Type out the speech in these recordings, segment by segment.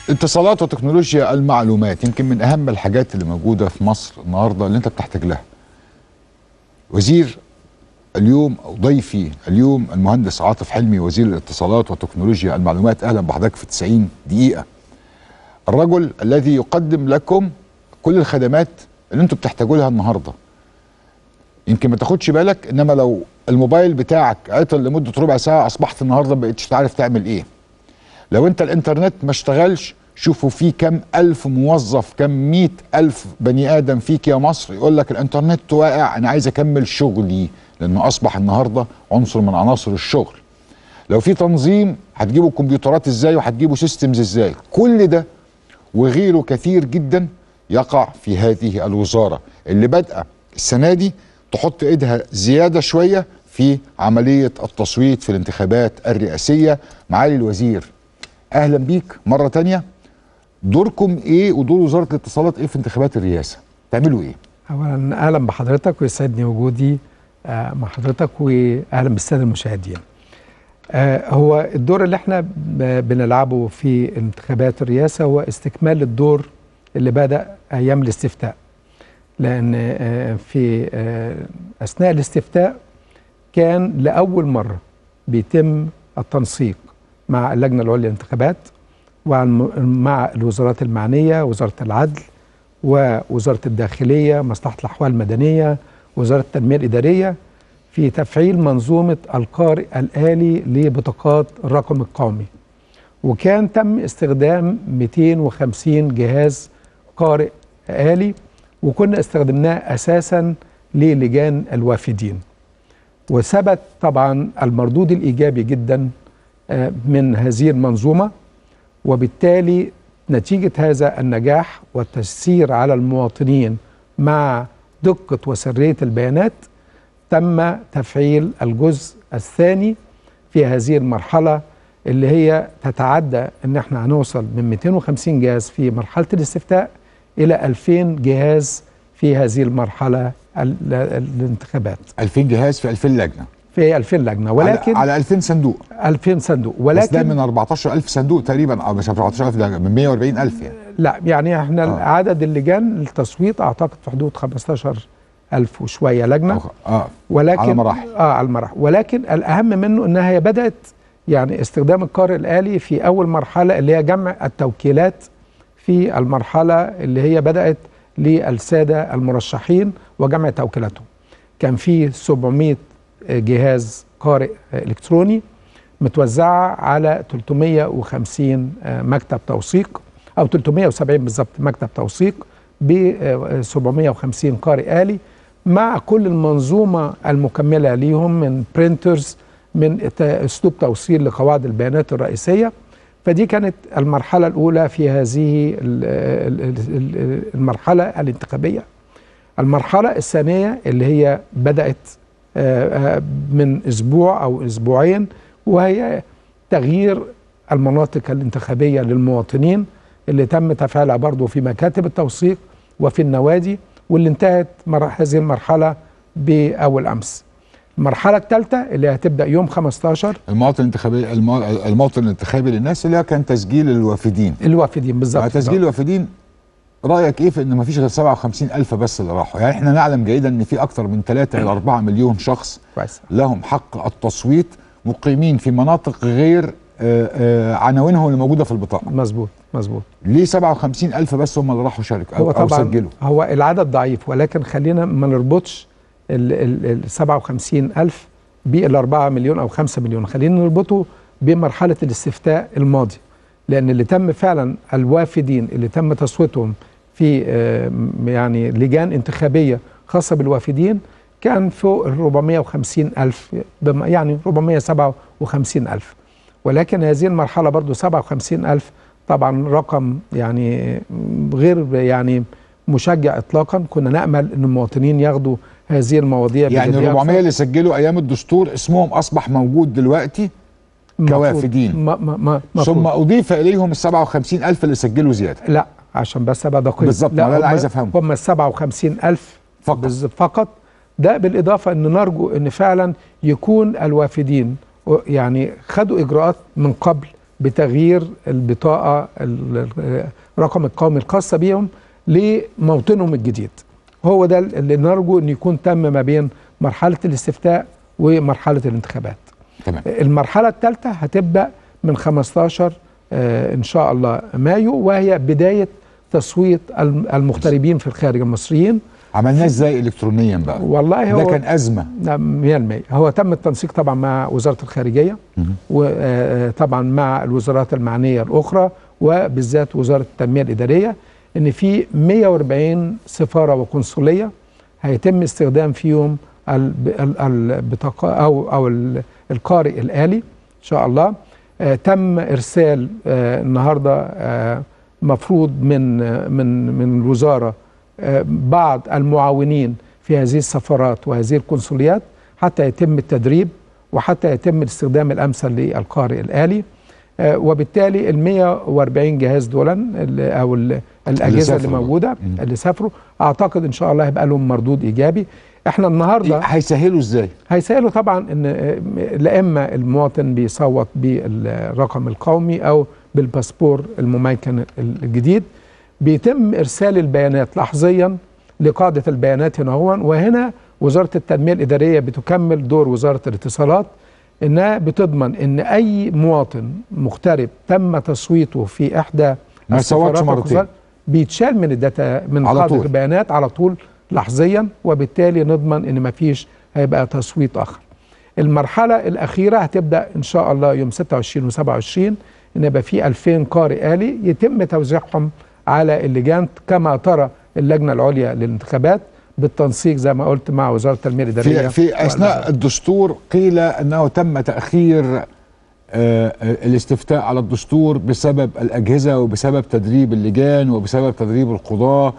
اتصالات وتكنولوجيا المعلومات يمكن من اهم الحاجات اللي موجوده في مصر النهارده اللي انت بتحتاج لها. وزير اليوم او ضيفي اليوم المهندس عاطف حلمي وزير الاتصالات وتكنولوجيا المعلومات اهلا بحضرتك في 90 دقيقه. الرجل الذي يقدم لكم كل الخدمات اللي انتم بتحتاجوا لها النهارده. يمكن ما تاخدش بالك انما لو الموبايل بتاعك عطل لمده ربع ساعه اصبحت النهارده ما بقتش عارف تعمل ايه. لو انت الانترنت ما اشتغلش شوفوا في كم ألف موظف كم مئة ألف بني آدم فيك يا مصر يقول لك الانترنت واقع أنا عايز أكمل شغلي لأنه أصبح النهاردة عنصر من عناصر الشغل لو في تنظيم هتجيبوا كمبيوترات ازاي وهتجيبوا سيستمز ازاي كل ده وغيره كثير جدا يقع في هذه الوزارة اللي بادئة السنة دي تحط ايدها زيادة شوية في عملية التصويت في الانتخابات الرئاسية معالي الوزير اهلا بيك مرة تانية دوركم ايه ودور وزارة الاتصالات ايه في انتخابات الرئاسة تعملوا ايه اولا اهلا بحضرتك ويسعدني وجودي آه، مع حضرتك واهلا بالساده المشاهدين آه، هو الدور اللي احنا ب- بنلعبه في انتخابات الرئاسه هو استكمال الدور اللي بدا ايام الاستفتاء لان آه، في آه، اثناء الاستفتاء كان لاول مره بيتم التنسيق مع اللجنه العليا للانتخابات ومع الوزارات المعنيه وزاره العدل ووزاره الداخليه مصلحه الاحوال المدنيه وزاره التنميه الاداريه في تفعيل منظومه القارئ الالي لبطاقات الرقم القومي وكان تم استخدام 250 جهاز قارئ آلي وكنا استخدمناه أساسا للجان الوافدين وثبت طبعا المردود الإيجابي جدا آه، من هذه المنظومة وبالتالي نتيجة هذا النجاح والتسيير على المواطنين مع دقة وسرية البيانات تم تفعيل الجزء الثاني في هذه المرحلة اللي هي تتعدى ان احنا هنوصل من 250 جهاز في مرحلة الاستفتاء الى 2000 جهاز في هذه المرحلة ال- الانتخابات 2000 جهاز في 2000 لجنة في 2000 لجنة ولكن على, على 2000 صندوق 2000 صندوق بس ده ولكن من 14000 صندوق تقريبا او مش 14000 لجنة من 140000 يعني لا يعني احنا آه. آه. عدد اللجان التصويت اعتقد في حدود 15000 وشويه لجنه أو- اه ولكن على مراحل. اه على المراحل ولكن الاهم منه انها هي بدات يعني استخدام القارئ الالي في اول مرحله اللي هي جمع التوكيلات في المرحله اللي هي بدات للساده المرشحين وجمع توكيلاتهم كان في 700 جهاز قارئ الكتروني متوزعه على 350 مكتب توثيق او 370 بالظبط مكتب توثيق ب 750 قارئ آلي مع كل المنظومة المكملة ليهم من برينترز من ت- اسلوب توصيل لقواعد البيانات الرئيسية فدي كانت المرحلة الأولى في هذه ال- ال- ال- المرحلة الانتخابية المرحلة الثانية اللي هي بدأت آه، آه، من أسبوع أو أسبوعين وهي تغيير المناطق الانتخابية للمواطنين اللي تم تفعيلها برضو في مكاتب التوثيق وفي النوادي واللي انتهت مر- هذه المرحلة بأول أمس المرحلة الثالثة اللي هتبدأ يوم 15 المواطن الانتخابي المو- الموطن الانتخابي للناس اللي هو كان تسجيل الوافدين الوافدين مع بالظبط تسجيل الوافدين رايك ايه في ان ما فيش غير 57000 بس اللي راحوا يعني احنا نعلم جيدا ان في اكثر من 3 الى 4 مليون شخص كويس لهم حق التصويت مقيمين في مناطق غير آه، آه، عناوينهم اللي موجوده في البطاقه مظبوط مظبوط ليه 57000 بس هم اللي راحوا شاركوا هو او, أو طبعا سجلوا هو العدد ضعيف ولكن خلينا ما نربطش ال ال ال 57 ألف بال 4 مليون أو 5 مليون خلينا نربطه بمرحلة الاستفتاء الماضي لأن اللي تم فعلا الوافدين اللي تم تصويتهم في آه، م- يعني لجان انتخابية خاصة بالوافدين كان فوق ال 450 ألف بم- يعني 457 ألف ولكن هذه المرحلة برضو 57 ألف طبعا رقم يعني غير يعني مشجع إطلاقا كنا نأمل أن المواطنين ياخدوا هذه المواضيع يعني بجدية 400 أكثر. اللي سجلوا ايام الدستور اسمهم اصبح موجود دلوقتي مفروض. كوافدين. ما ما ما ثم مفروض. اضيف اليهم ال 57000 اللي سجلوا زياده لا عشان بس ابقى دقيق بالظبط، ما ده اللي هم- عايز أفهمه. هم ال 57 ألف فقط. بالظبط فقط ده بالإضافة أن نرجو أن فعلا يكون الوافدين يعني خدوا إجراءات من قبل بتغيير البطاقه ال- الرقم القومي الخاصه بيهم لموطنهم الجديد هو ده اللي نرجو ان يكون تم ما بين مرحله الاستفتاء ومرحله الانتخابات تمام المرحله الثالثه هتبدا من 15 آه، ان شاء الله مايو وهي بدايه تصويت الم- المغتربين في الخارج المصريين عملناه ازاي الكترونيا بقى والله ده هو كان ازمه نعم 100% هو تم التنسيق طبعا مع وزاره الخارجيه وطبعا مع الوزارات المعنيه الاخرى وبالذات وزاره التنميه الاداريه ان في 140 سفاره وقنصليه هيتم استخدام فيهم الب- ال- البطاقه او او ال- القارئ الالي ان شاء الله آه، تم ارسال آه، النهارده آه، مفروض من آه، من من الوزاره آه، بعض المعاونين في هذه السفارات وهذه القنصليات حتى يتم التدريب وحتى يتم الاستخدام الامثل للقارئ الالي آه، وبالتالي ال 140 جهاز دولا ال- او ال- الاجهزه اللي, سافروا. موجوده مم. اللي سافروا اعتقد ان شاء الله هيبقى لهم مردود ايجابي احنا النهارده هيسهلوا ازاي هيسألوا طبعا ان آه، لا اما المواطن بيصوت بالرقم القومي او بالباسبور المميكن الجديد بيتم ارسال البيانات لحظيا لقاعده البيانات هنا هون وهنا وزاره التنميه الاداريه بتكمل دور وزاره الاتصالات انها بتضمن ان اي مواطن مغترب تم تصويته في احدى ما يصوتش السفارات مرتين. والقنصليات، بيتشال من الداتا من على قاعده طول. البيانات على طول لحظيا وبالتالي نضمن ان مفيش هيبقى تصويت اخر المرحله الاخيره هتبدا ان شاء الله يوم 26 و27 ان يبقى في 2000 قارئ آلي يتم توزيعهم على اللجان كما ترى اللجنه العليا للانتخابات بالتنسيق زي ما قلت مع وزاره التنميه الاداريه في في اثناء الدستور قيل انه تم تاخير آه، آه، الاستفتاء على الدستور بسبب الاجهزه وبسبب تدريب اللجان وبسبب تدريب القضاه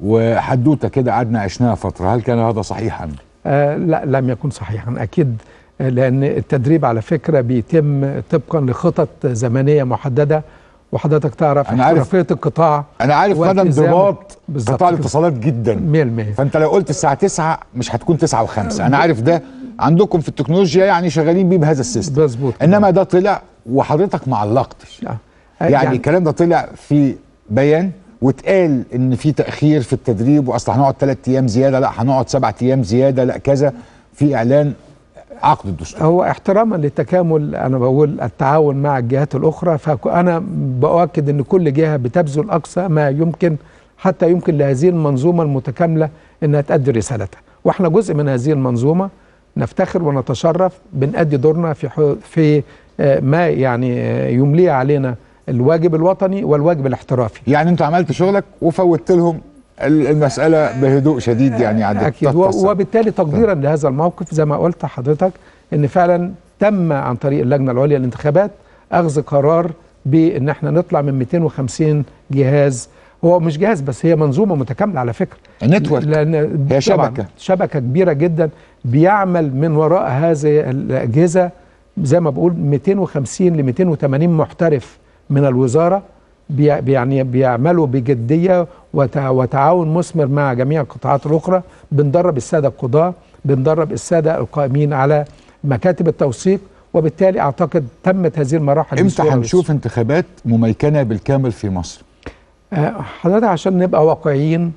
وحدوته كده قعدنا عشناها فتره هل كان هذا صحيحا؟ آه لا لم يكن صحيحا اكيد آه، لان التدريب على فكره بيتم طبقا لخطط زمنيه محدده وحضرتك تعرف أنا عارف. احترافيه القطاع انا عارف مدى والتزام. انضباط بالظبط قطاع كده. الاتصالات جدا 100% فانت لو قلت الساعه 9 مش هتكون 9 و5 انا عارف ده عندكم في التكنولوجيا يعني شغالين بيه بهذا السيستم مظبوط انما ده طلع وحضرتك ما علقتش آه. يعني, يعني الكلام ده طلع في بيان واتقال ان في تاخير في التدريب واصل هنقعد ثلاث ايام زياده لا هنقعد سبعة ايام زياده لا كذا في اعلان عقد الدستور هو احتراما للتكامل انا بقول التعاون مع الجهات الاخرى فانا باؤكد ان كل جهه بتبذل اقصى ما يمكن حتى يمكن لهذه المنظومه المتكامله انها تؤدي رسالتها واحنا جزء من هذه المنظومه نفتخر ونتشرف بنأدي دورنا في حو- في آه، ما يعني آه، يمليه علينا الواجب الوطني والواجب الاحترافي يعني انت عملت شغلك وفوتت لهم ال- المساله بهدوء شديد يعني عدت اكيد و- وبالتالي تقديرا لهذا الموقف زي ما قلت حضرتك ان فعلا تم عن طريق اللجنه العليا للانتخابات اخذ قرار بان احنا نطلع من 250 جهاز هو مش جهاز بس هي منظومه متكامله على فكره نتورك لان هي طبعاً شبكة. شبكه كبيره جدا بيعمل من وراء هذه الاجهزه زي ما بقول 250 ل 280 محترف من الوزاره بي يعني بيعملوا بجديه وتع- وتعاون مثمر مع جميع القطاعات الاخرى بندرب الساده القضاه بندرب الساده القائمين على مكاتب التوثيق وبالتالي اعتقد تمت هذه المراحل امتى بصورة هنشوف انتخابات مميكنه بالكامل في مصر آه، حضرتك عشان نبقى واقعيين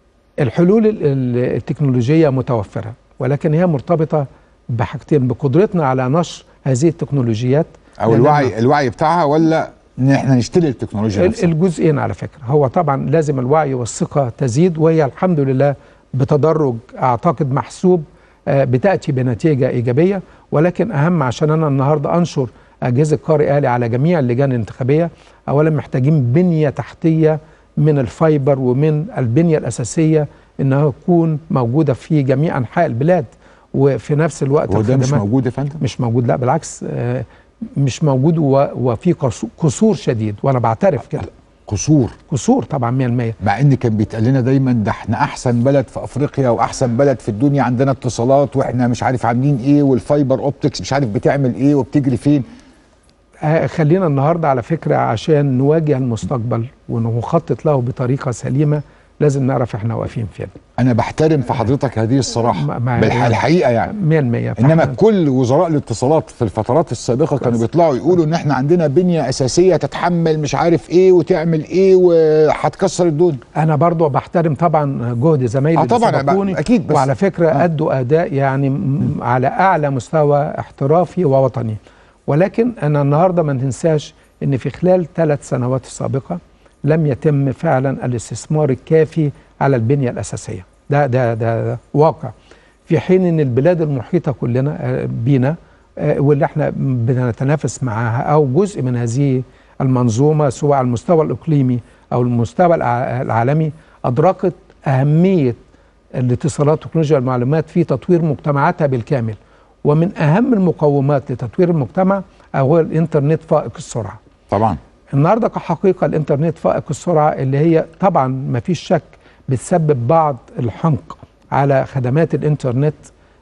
الحلول ال- ال- التكنولوجية متوفرة ولكن هي مرتبطة بحاجتين بقدرتنا على نشر هذه التكنولوجيات او لأن الوعي الوعي بتاعها ولا ان احنا نشتري التكنولوجيا ال- نفسها الجزئين على فكرة هو طبعا لازم الوعي والثقة تزيد وهي الحمد لله بتدرج أعتقد محسوب آه، بتأتي بنتيجة إيجابية ولكن أهم عشان أنا النهاردة أنشر أجهزة قارئ آلي على جميع اللجان الانتخابية أولا محتاجين بنية تحتية من الفايبر ومن البنية الأساسية إنها تكون موجودة في جميع أنحاء البلاد وفي نفس الوقت هو ده مش الخدمات- موجود يا فندم مش موجود لا بالعكس آه، مش موجود و- وفي قصو- قصور شديد وانا بعترف كده قصور قصور طبعا 100% مع ان كان بيتقال لنا دايما ده احنا احسن بلد في افريقيا واحسن بلد في الدنيا عندنا اتصالات واحنا مش عارف عاملين ايه والفايبر اوبتكس مش عارف بتعمل ايه وبتجري فين آه، خلينا النهارده على فكره عشان نواجه المستقبل ونخطط له بطريقه سليمه لازم نعرف احنا واقفين فين انا بحترم في حضرتك هذه الصراحه ما- ما- بالح- الحقيقه يعني 100% انما فإحنا- كل وزراء الاتصالات في الفترات السابقه كانوا كويس. بيطلعوا يقولوا ان احنا عندنا بنيه اساسيه تتحمل مش عارف ايه وتعمل ايه وهتكسر الدنيا انا برضو بحترم طبعا جهد زمايلي آه اللي طبعاً، سبقوني أكيد، بس- وعلى فكره آه. ادوا اداء يعني م- على اعلى مستوى احترافي ووطني ولكن انا النهارده ما ننساش ان في خلال ثلاث سنوات السابقه لم يتم فعلا الاستثمار الكافي على البنيه الاساسيه ده ده ده, ده واقع في حين ان البلاد المحيطه كلنا آه، بينا آه، واللي احنا بنتنافس معاها او جزء من هذه المنظومه سواء على المستوى الاقليمي او المستوى الع- العالمي ادركت اهميه الاتصالات وتكنولوجيا المعلومات في تطوير مجتمعاتها بالكامل ومن اهم المقومات لتطوير المجتمع هو الانترنت فائق السرعه طبعا النهارده كحقيقه الانترنت فائق السرعه اللي هي طبعا ما فيش شك بتسبب بعض الحنق على خدمات الانترنت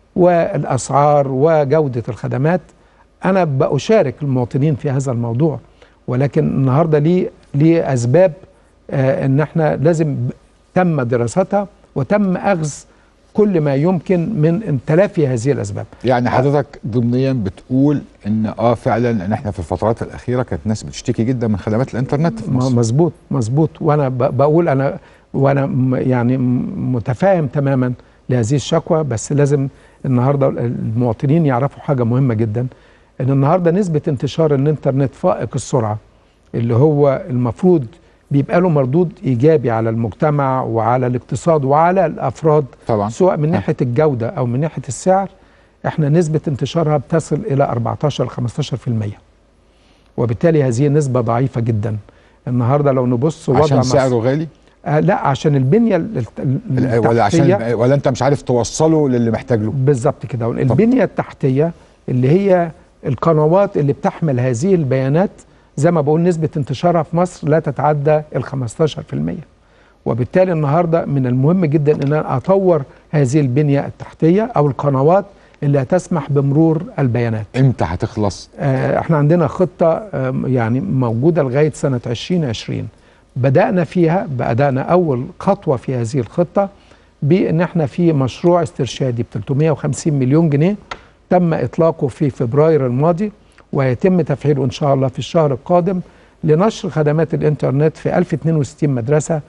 والاسعار وجوده الخدمات انا بشارك المواطنين في هذا الموضوع ولكن النهارده ليه ليه اسباب آه ان احنا لازم ب- تم دراستها وتم اخذ كل ما يمكن من تلافي هذه الاسباب يعني حضرتك ضمنيا بتقول ان اه فعلا ان احنا في الفترات الاخيره كانت الناس بتشتكي جدا من خدمات الانترنت في م- مصر مظبوط مظبوط وانا ب- بقول انا وانا م- يعني م- متفاهم تماما لهذه الشكوى بس لازم النهارده المواطنين يعرفوا حاجه مهمه جدا ان النهارده نسبه انتشار الانترنت فائق السرعه اللي هو المفروض بيبقى له مردود ايجابي على المجتمع وعلى الاقتصاد وعلى الافراد طبعا سواء من ناحيه الجوده او من ناحيه السعر احنا نسبه انتشارها بتصل الى 14 ل 15% وبالتالي هذه نسبه ضعيفه جدا النهارده لو نبص وضع عشان مصر- سعره غالي آه لا عشان البنيه ال- ال- ولا التحتية عشان ولا انت مش عارف توصله للي محتاج له بالظبط كده البنيه التحتيه اللي هي القنوات اللي بتحمل هذه البيانات زي ما بقول نسبه انتشارها في مصر لا تتعدى ال 15% وبالتالي النهارده من المهم جدا ان انا اطور هذه البنيه التحتيه او القنوات اللي هتسمح بمرور البيانات امتى هتخلص آه، احنا عندنا خطة آم، يعني موجودة لغاية سنة 2020 بدأنا فيها بدأنا أول خطوة في هذه الخطة بأن احنا في مشروع استرشادي ب 350 مليون جنيه تم إطلاقه في فبراير الماضي ويتم تفعيله إن شاء الله في الشهر القادم لنشر خدمات الإنترنت في 1062 مدرسة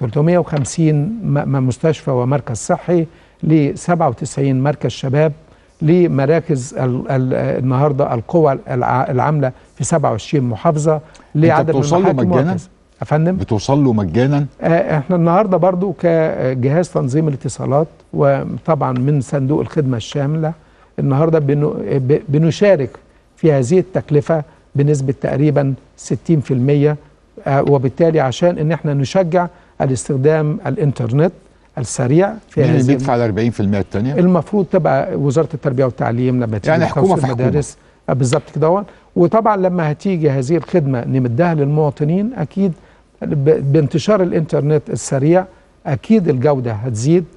350 م- م- مستشفى ومركز صحي ل 97 مركز شباب لمراكز ال ال النهارده القوى الع- العامله في 27 محافظه لعدد من بتوصل له المحاكم مجانا؟ وهكذا. يا فندم بتوصل له مجانا آه، احنا النهارده برضو كجهاز تنظيم الاتصالات وطبعا من صندوق الخدمه الشامله النهارده بنو- ب- بنشارك في هذه التكلفه بنسبه تقريبا 60% آه، وبالتالي عشان ان احنا نشجع الاستخدام الانترنت السريع في مين اللي هذه بيدفع ال 40% الثانيه المفروض تبقى وزاره التربيه والتعليم لما تيجي يعني حكومة توصيل في حكومة. مدارس آه، بالظبط كده هو. وطبعا لما هتيجي هذه الخدمه نمدها للمواطنين اكيد ب- بانتشار الانترنت السريع اكيد الجوده هتزيد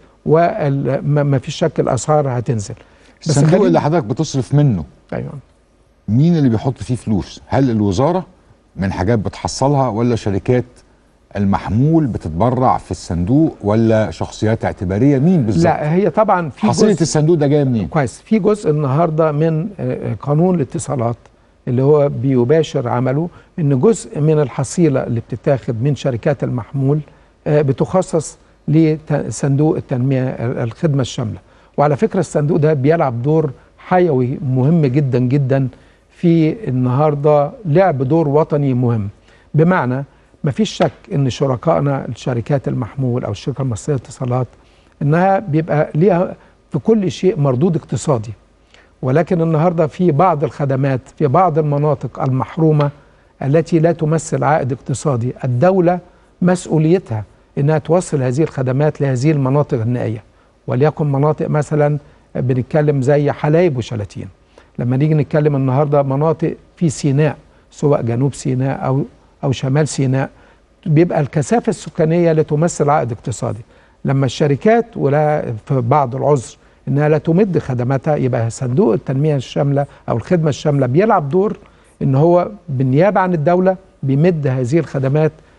وما فيش شك الاسعار هتنزل بس الصندوق خلينا- اللي حضرتك بتصرف منه ايوه مين اللي بيحط فيه فلوس هل الوزاره من حاجات بتحصلها ولا شركات المحمول بتتبرع في الصندوق ولا شخصيات اعتباريه مين بالظبط لا هي طبعا في حصيله جزء الصندوق ده جايه منين كويس في جزء النهارده من آه، قانون الاتصالات اللي هو بيباشر عمله ان جزء من الحصيله اللي بتتاخد من شركات المحمول آه، بتخصص لصندوق التنميه الخدمه الشامله وعلى فكره الصندوق ده بيلعب دور حيوي مهم جدا جدا في النهارده لعب دور وطني مهم بمعنى ما فيش شك ان شركائنا الشركات المحمول او الشركه المصريه للاتصالات انها بيبقى ليها في كل شيء مردود اقتصادي ولكن النهارده في بعض الخدمات في بعض المناطق المحرومه التي لا تمثل عائد اقتصادي الدوله مسؤوليتها انها توصل هذه الخدمات لهذه المناطق النائيه وليكن مناطق مثلا بنتكلم زي حلايب وشلاتين لما نيجي نتكلم النهارده مناطق في سيناء سواء جنوب سيناء او او شمال سيناء بيبقى الكثافه السكانيه لا تمثل عائد اقتصادي لما الشركات ولا في بعض العذر انها لا تمد خدماتها يبقى صندوق التنميه الشامله او الخدمه الشامله بيلعب دور ان هو بالنيابه عن الدوله بيمد هذه الخدمات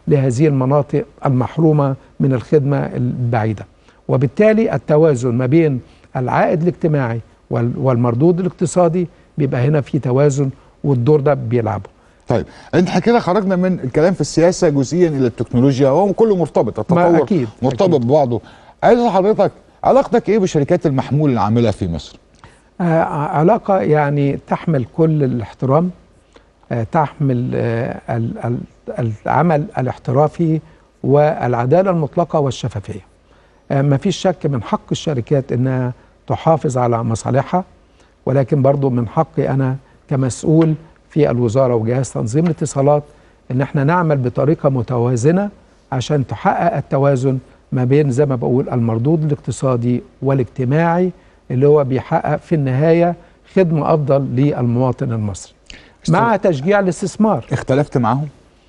لهذه المناطق المحرومه من الخدمه البعيده وبالتالي التوازن ما بين العائد الاجتماعي وال- والمردود الاقتصادي بيبقى هنا في توازن والدور ده بيلعبه طيب انت كده خرجنا من الكلام في السياسه جزئيا الى التكنولوجيا هو كله مرتبط ما التطور أكيد، مرتبط أكيد. ببعضه عايز حضرتك علاقتك ايه بشركات المحمول العامله في مصر آه، علاقة يعني تحمل كل الاحترام آه، تحمل آه، ال- ال- العمل الاحترافي والعدالة المطلقة والشفافية ما فيش شك من حق الشركات انها تحافظ على مصالحها ولكن برضو من حقي انا كمسؤول في الوزارة وجهاز تنظيم الاتصالات ان احنا نعمل بطريقة متوازنة عشان تحقق التوازن ما بين زي ما بقول المردود الاقتصادي والاجتماعي اللي هو بيحقق في النهاية خدمة أفضل للمواطن المصري مع تشجيع الاستثمار اختلفت معاهم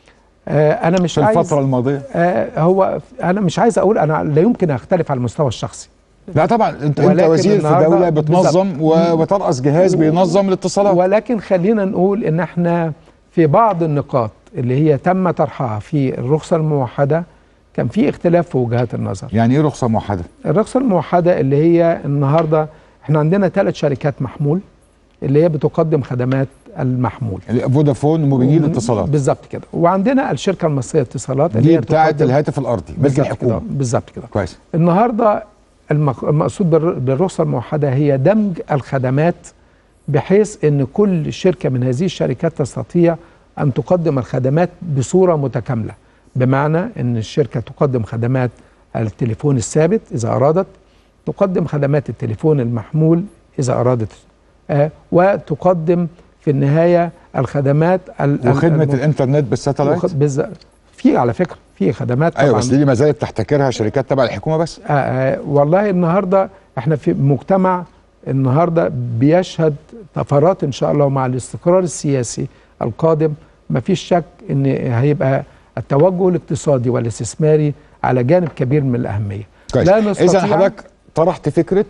آه أنا مش في عايز الفتره الماضيه آه هو أنا مش عايز أقول أنا لا يمكن أختلف على المستوى الشخصي لا طبعا انت انت ولكن وزير في النهاردة دوله بتنظم و- وترأس جهاز بينظم الاتصالات ولكن خلينا نقول ان احنا في بعض النقاط اللي هي تم طرحها في الرخصة الموحدة كان في اختلاف في وجهات النظر يعني ايه رخصه موحده الرخصة الموحدة اللي هي النهاردة احنا عندنا ثلاث شركات محمول اللي هي بتقدم خدمات المحمول اللي فودافون وموبينيل اتصالات بالظبط كده وعندنا الشركة المصرية للاتصالات اللي دي هي بتاعه بتقدم- الهاتف الارضي ملك بالظبط كده الحكومه بالظبط كده كويس النهارده المق- المقصود بالر- بالرخصه الموحده هي دمج الخدمات بحيث ان كل شركه من هذه الشركات تستطيع ان تقدم الخدمات بصوره متكامله بمعنى ان الشركه تقدم خدمات التليفون الثابت اذا ارادت تقدم خدمات التليفون المحمول اذا ارادت آه وتقدم في النهايه الخدمات ال- ال- وخدمه الم- الانترنت بالساتلايت وخ- بالز- في على فكره في خدمات ايوه طبعاً بس دي ما زالت تحتكرها شركات تبع الحكومه بس آه آه والله النهارده احنا في مجتمع النهارده بيشهد طفرات ان شاء الله مع الاستقرار السياسي القادم ما فيش شك ان هيبقى التوجه الاقتصادي والاستثماري على جانب كبير من الاهميه كويس لا اذا نستطيع حضرتك طرحت فكره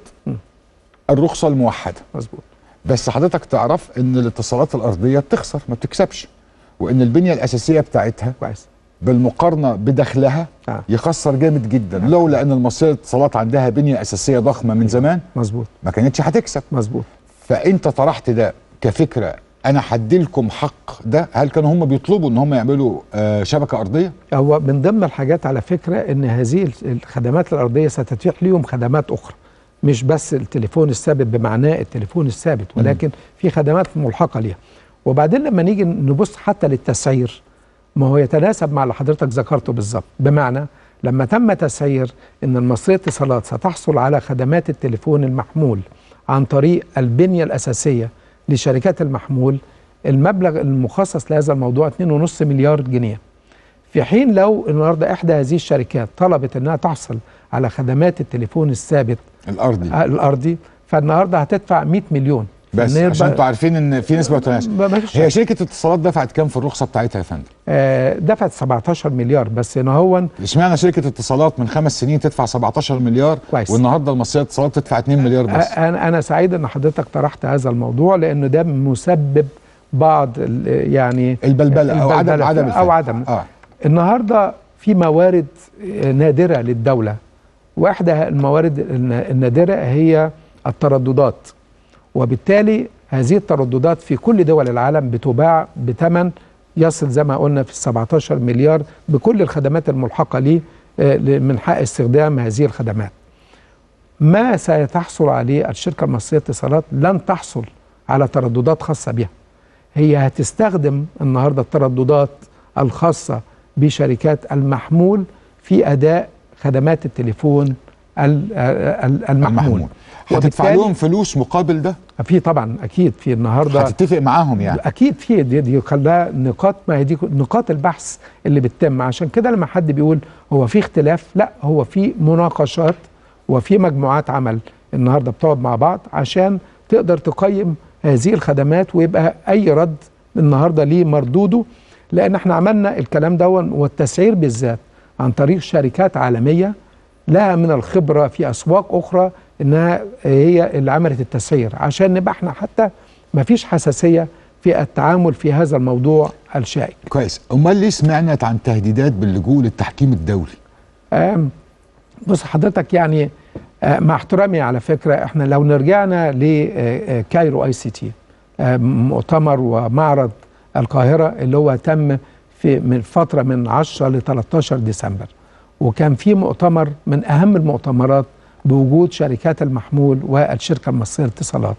الرخصه الموحده مظبوط بس حضرتك تعرف ان الاتصالات الارضيه بتخسر ما بتكسبش وان البنيه الاساسيه بتاعتها كويس بالمقارنه بدخلها آه. يخسر جامد جدا لولا ان المصريه للاتصالات عندها بنيه اساسيه ضخمه من زمان مظبوط ما كانتش هتكسب مظبوط فانت طرحت ده كفكره انا هدي لكم حق ده هل كانوا هم بيطلبوا ان هم يعملوا آه شبكه ارضيه هو من ضمن الحاجات على فكرة ان هذه الخدمات الأرضية ستتيح لهم خدمات أخرى مش بس التليفون الثابت بمعناه التليفون الثابت ولكن في خدمات ملحقة ليها وبعدين لما نيجي نبص حتى للتسعير ما هو يتناسب مع اللي حضرتك ذكرته بالظبط بمعنى لما تم تسعير ان المصرية اتصالات ستحصل على خدمات التليفون المحمول عن طريق البنية الأساسية لشركات المحمول المبلغ المخصص لهذا الموضوع 2.5 مليار جنيه في حين لو النهارده احدى هذه الشركات طلبت انها تحصل على خدمات التليفون الثابت الارضي الارضي فالنهارده هتدفع 100 مليون بس فإن هي عشان بقى- انتوا عارفين ان في نسبه وتناسب ما- ما فيش هي شك. شركه اتصالات دفعت كام في الرخصه بتاعتها يا فندم آه، دفعت 17 مليار بس هنا هو اشمعنى شركه اتصالات من خمس سنين تدفع 17 مليار كويس. والنهارده المصريه للاتصالات تدفع 2 مليار بس آه، انا انا سعيد ان حضرتك طرحت هذا الموضوع لانه ده مسبب بعض ال- يعني البلبله او عدم البلبلة عدم او الفهم. عدم اه النهارده في موارد آه، نادره للدوله واحدى الموارد الن- النادره هي الترددات وبالتالي هذه الترددات في كل دول العالم بتباع بثمن يصل زي ما قلنا في 17 مليار بكل الخدمات الملحقه ليه آه، ل- من حق استخدام هذه الخدمات ما سيتحصل عليه الشركه المصريه للاتصالات لن تحصل على ترددات خاصه بها هي هتستخدم النهارده الترددات الخاصه بشركات المحمول في اداء خدمات التليفون ال- ال- المحمول المحمول هتدفع وبالتالي- لهم فلوس مقابل ده في طبعا اكيد في النهارده هتتفق معاهم يعني اكيد في دي, دي خلاها نقاط ما هي دي نقاط البحث اللي بتتم عشان كده لما حد بيقول هو في اختلاف لا هو في مناقشات وفي مجموعات عمل النهارده بتقعد مع بعض عشان تقدر تقيم هذه الخدمات ويبقى اي رد النهارده ليه مردوده لان احنا عملنا الكلام دون والتسعير بالذات عن طريق شركات عالميه لها من الخبره في اسواق اخرى انها هي اللي عملت التسعير عشان نبقى احنا حتى ما فيش حساسيه في التعامل في هذا الموضوع الشائك كويس امال ليه سمعنا عن تهديدات باللجوء للتحكيم الدولي آم، بص حضرتك يعني آه، مع احترامي على فكره احنا لو نرجعنا لكايرو اي سي تي مؤتمر ومعرض القاهره اللي هو تم في من فتره من 10 ل 13 ديسمبر وكان في مؤتمر من اهم المؤتمرات بوجود شركات المحمول والشركه المصريه للاتصالات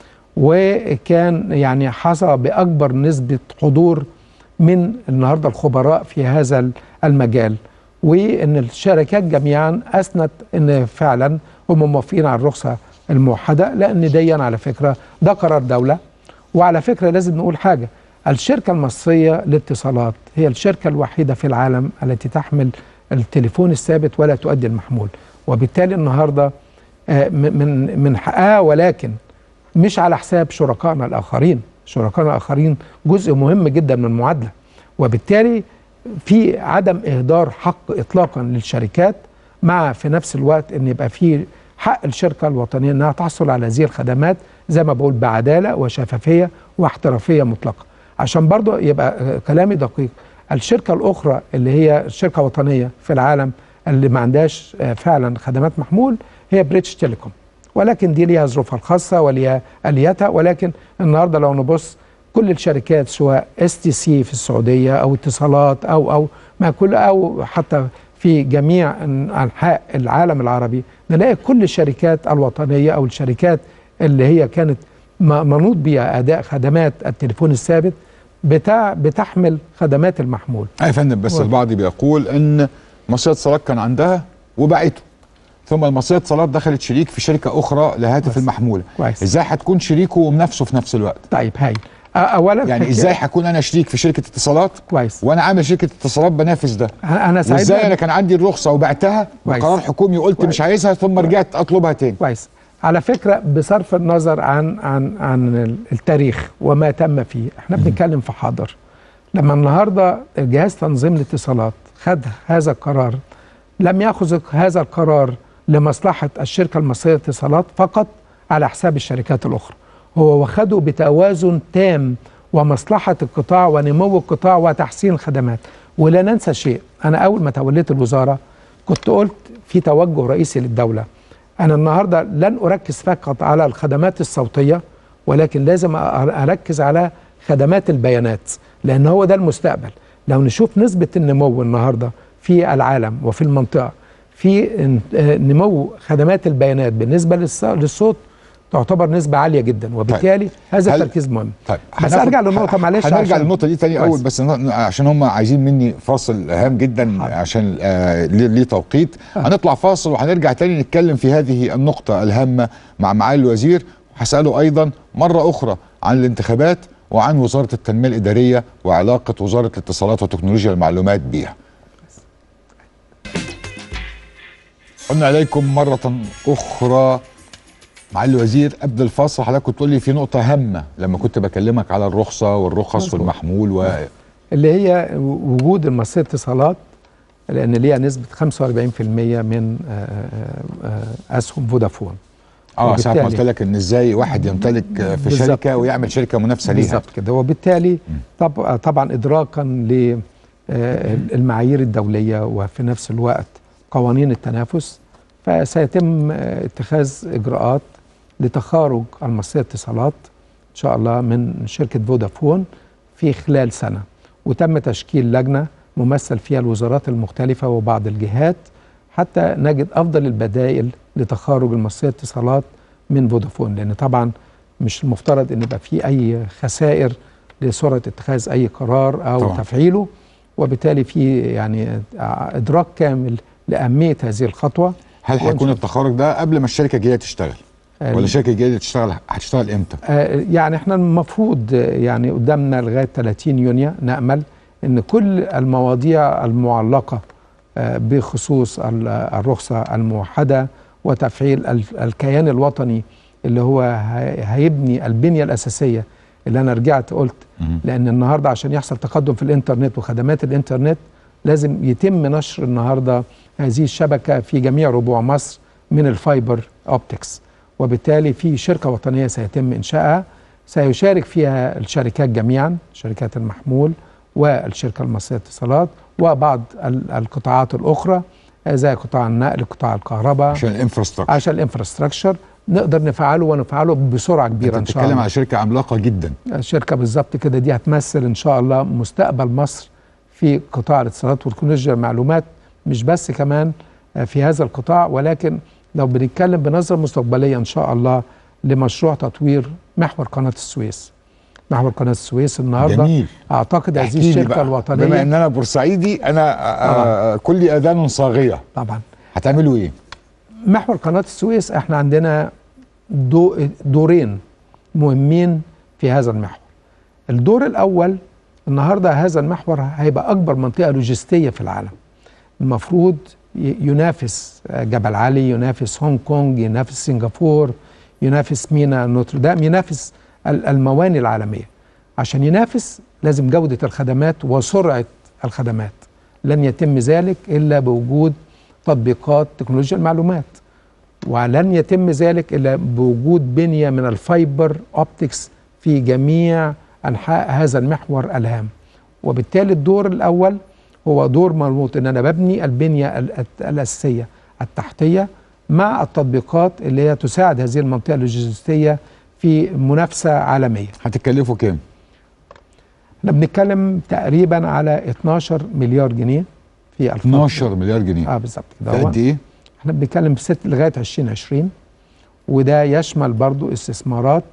وكان يعني حظى باكبر نسبه حضور من النهارده الخبراء في هذا المجال وان الشركات جميعا اثنت ان فعلا هم موافقين على الرخصه الموحده لان ديا على فكره ده قرار دوله وعلى فكره لازم نقول حاجه الشركه المصريه للاتصالات هي الشركه الوحيده في العالم التي تحمل التليفون الثابت ولا تؤدي المحمول وبالتالي النهارده آه، م- من من حقها ولكن مش على حساب شركائنا الاخرين شركائنا الاخرين جزء مهم جدا من المعادله وبالتالي في عدم اهدار حق اطلاقا للشركات مع في نفس الوقت ان يبقى في حق الشركه الوطنيه انها تحصل على هذه الخدمات زي ما بقول بعداله وشفافيه واحترافيه مطلقه عشان برضه يبقى آه، كلامي دقيق الشركه الاخرى اللي هي شركه وطنيه في العالم اللي ما عندهاش آه، فعلا خدمات محمول هي بريتش تيليكوم ولكن دي ليها ظروفها الخاصه وليها الياتها ولكن النهارده لو نبص كل الشركات سواء اس تي سي في السعوديه او اتصالات او او ما كل او حتى في جميع انحاء العالم العربي نلاقي كل الشركات الوطنيه او الشركات اللي هي كانت م- منوط بها اداء خدمات التليفون الثابت بتاع بتحمل خدمات المحمول اي يا فندم بس واضح. البعض بيقول ان مصرية اتصالات كان عندها وباعته ثم المصرية اتصالات دخلت شريك في شركة أخرى لهاتف كويس. المحمولة كويس. ازاي هتكون شريكه ومنافسه في نفس الوقت طيب هاي أ- اولا يعني حكاية- ازاي هكون انا شريك في شركة اتصالات كويس وانا عامل شركة اتصالات بنافس ده انا سعيد وازاي انا كان عندي الرخصة وبعتها كويس. بقرار حكومي قلت كويس. مش عايزها ثم رجعت اطلبها تاني كويس على فكره بصرف النظر عن عن عن التاريخ وما تم فيه احنا بنتكلم في حاضر لما النهارده جهاز تنظيم الاتصالات خد هذا القرار لم ياخذ هذا القرار لمصلحه الشركه المصريه للاتصالات فقط على حساب الشركات الاخرى هو واخده بتوازن تام ومصلحه القطاع ونمو القطاع وتحسين الخدمات ولا ننسى شيء انا اول ما توليت الوزاره كنت قلت في توجه رئيسي للدوله أنا النهاردة لن أركز فقط على الخدمات الصوتية ولكن لازم أ- أركز على خدمات البيانات لأن هو ده المستقبل لو نشوف نسبة النمو النهاردة في العالم وفي المنطقة في ان- آه، نمو خدمات البيانات بالنسبة للص- للصوت تعتبر نسبة عالية جدا وبالتالي هذا هل- التركيز مهم طيب بس هناخد- ارجع للنقطة ه- معلش هنرجع عشان- للنقطة دي تاني كويس. أول بس ن- عشان هم عايزين مني فاصل هام جدا حاضر. عشان آه ليه ليه توقيت هنطلع فاصل وهنرجع تاني نتكلم في هذه النقطة الهامة مع معالي الوزير وهسأله أيضا مرة أخرى عن الانتخابات وعن وزارة التنمية الإدارية وعلاقة وزارة الاتصالات وتكنولوجيا المعلومات بيها قلنا عليكم مرة أخرى معالي الوزير قبل الفاصل حضرتك كنت تقول لي في نقطة هامة لما كنت بكلمك على الرخصة والرخص مظبوط. والمحمول و... اللي هي وجود المصرية اتصالات لأن ليها نسبة 45% من آه، آه، آه، أسهم فودافون اه ساعة ما وبالتالي- قلت لك ان ازاي واحد يمتلك في بالظبط. شركة ويعمل شركة منافسة ليها بالظبط كده وبالتالي طب طبعا ادراكا للمعايير الدوليه وفي نفس الوقت قوانين التنافس فسيتم آه، اتخاذ اجراءات لتخارج المصريه اتصالات ان شاء الله من شركه فودافون في خلال سنه وتم تشكيل لجنه ممثل فيها الوزارات المختلفه وبعض الجهات حتى نجد افضل البدائل لتخارج المصريه اتصالات من فودافون لان طبعا مش المفترض ان يبقى في اي خسائر لسرعه اتخاذ اي قرار او طبعاً. طبعا. تفعيله وبالتالي في يعني ادراك كامل لاهميه هذه الخطوه هل وإن هيكون شاء- التخارج ده قبل ما الشركة الجديدة تشتغل آه، ولا الشركة الجديدة تشتغل هتشتغل امتى آه، يعني احنا المفروض آه، يعني قدامنا لغايه 30 يونيو نامل ان كل المواضيع المعلقه آه، بخصوص ال- الرخصه الموحده وتفعيل ال- الكيان الوطني اللي هو هي- هيبني البنيه الاساسيه اللي انا رجعت قلت مهم. لان النهارده عشان يحصل تقدم في الانترنت وخدمات الانترنت لازم يتم نشر النهارده هذه الشبكه في جميع ربوع مصر من الفايبر اوبتكس وبالتالي في شركه وطنيه سيتم انشائها سيشارك فيها الشركات جميعا شركات المحمول والشركة المصرية للاتصالات وبعض ال- القطاعات الأخرى آه، زي قطاع النقل قطاع الكهرباء عشان الانفراستراكشر عشان الانفراستراكشر نقدر نفعله ونفعله بسرعة كبيرة انت إن شاء بتتكلم الله على شركه عملاقه جدا الشركة بالظبط كده دي هتمثل إن شاء الله مستقبل مصر في قطاع الاتصالات وتكنولوجيا المعلومات مش بس كمان آه، في هذا القطاع ولكن لو بنتكلم بنظرة مستقبلية إن شاء الله لمشروع تطوير محور قناة السويس محور قناة السويس النهاردة جميل أعتقد احكي هذه لي الشركة بقى. بما الوطنية ان انا بورسعيدي انا آه، كل اذان صاغيه طبعا هتعملوا ايه؟ محور قناة السويس احنا عندنا دو دورين مهمين في هذا المحور الدور الأول النهاردة هذا المحور هيبقى أكبر منطقة لوجستية في العالم المفروض ي- ينافس آه، جبل علي ينافس هونج كونج ينافس سنغافور ينافس ميناء نوتردام ينافس ال- المواني العالمية عشان ينافس لازم جودة الخدمات وسرعة الخدمات لن يتم ذلك إلا بوجود تطبيقات تكنولوجيا المعلومات ولن يتم ذلك الا بوجود بنيه من الفايبر اوبتكس في جميع انحاء هذا المحور الهام وبالتالي الدور الاول هو دور مربوط ان انا ببني البنيه ال- الت- الاساسيه التحتيه مع التطبيقات اللي هي تساعد هذه المنطقه اللوجستيه في منافسه عالميه هتكلفوا كام؟ احنا بنتكلم تقريبا على 12 مليار جنيه في الفترة 12 مليار جنيه اه بالظبط كده ده هو قد ايه؟ احنا بنتكلم في ست لغايه 2020 وده يشمل برضو استثمارات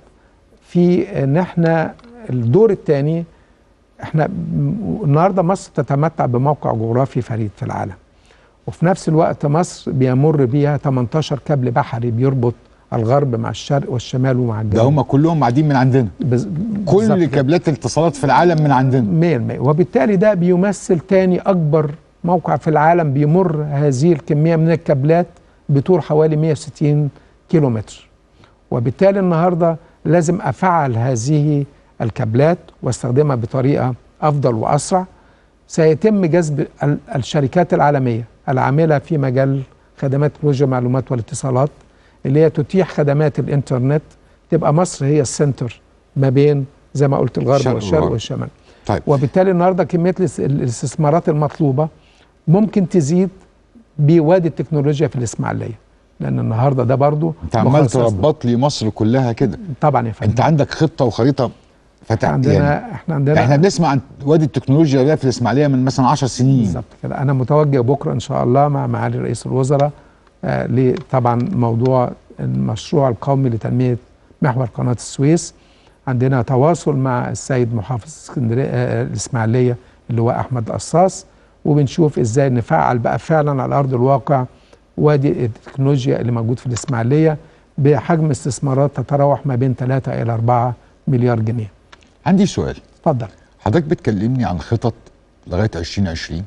في ان احنا الدور الثاني احنا م- النهارده مصر تتمتع بموقع جغرافي فريد في العالم وفي نفس الوقت مصر بيمر بيها 18 كابل بحري بيربط الغرب مع الشرق والشمال ومع الجنوب ده هم كلهم معدين من عندنا بز- بالظبط كل كده. كابلات الاتصالات في العالم من عندنا 100% وبالتالي ده بيمثل تاني اكبر موقع في العالم بيمر هذه الكميه من الكابلات بطول حوالي 160 كيلومتر وبالتالي النهارده لازم افعل هذه الكابلات واستخدمها بطريقه افضل واسرع سيتم جذب ال- الشركات العالميه العامله في مجال خدمات تكنولوجيا المعلومات والاتصالات اللي هي تتيح خدمات الانترنت تبقى مصر هي السنتر ما بين زي ما قلت الغرب الشرق والشرق والغرب. والشمال طيب وبالتالي النهارده كميه الاس- الاستثمارات المطلوبه ممكن تزيد بوادي التكنولوجيا في الاسماعيليه لان النهارده ده برضو انت عمال مخصص له. تربط لي مصر كلها كده طبعا يا فندم انت عندك خطه وخريطه فتح عندنا يعني احنا عندنا احنا بنسمع عن وادي التكنولوجيا ده في الاسماعيليه من مثلا 10 سنين بالظبط كده انا متوجه بكره ان شاء الله مع معالي رئيس الوزراء آه لطبعا موضوع المشروع القومي لتنميه محور قناه السويس عندنا تواصل مع السيد محافظ اسكندريه آه الاسماعيليه اللي هو احمد قصاص وبنشوف ازاي نفعل بقى فعلا على ارض الواقع وادي التكنولوجيا اللي موجود في الاسماعيليه بحجم استثمارات تتراوح ما بين 3 الى 4 مليار جنيه عندي سؤال اتفضل حضرتك بتكلمني عن خطط لغايه 2020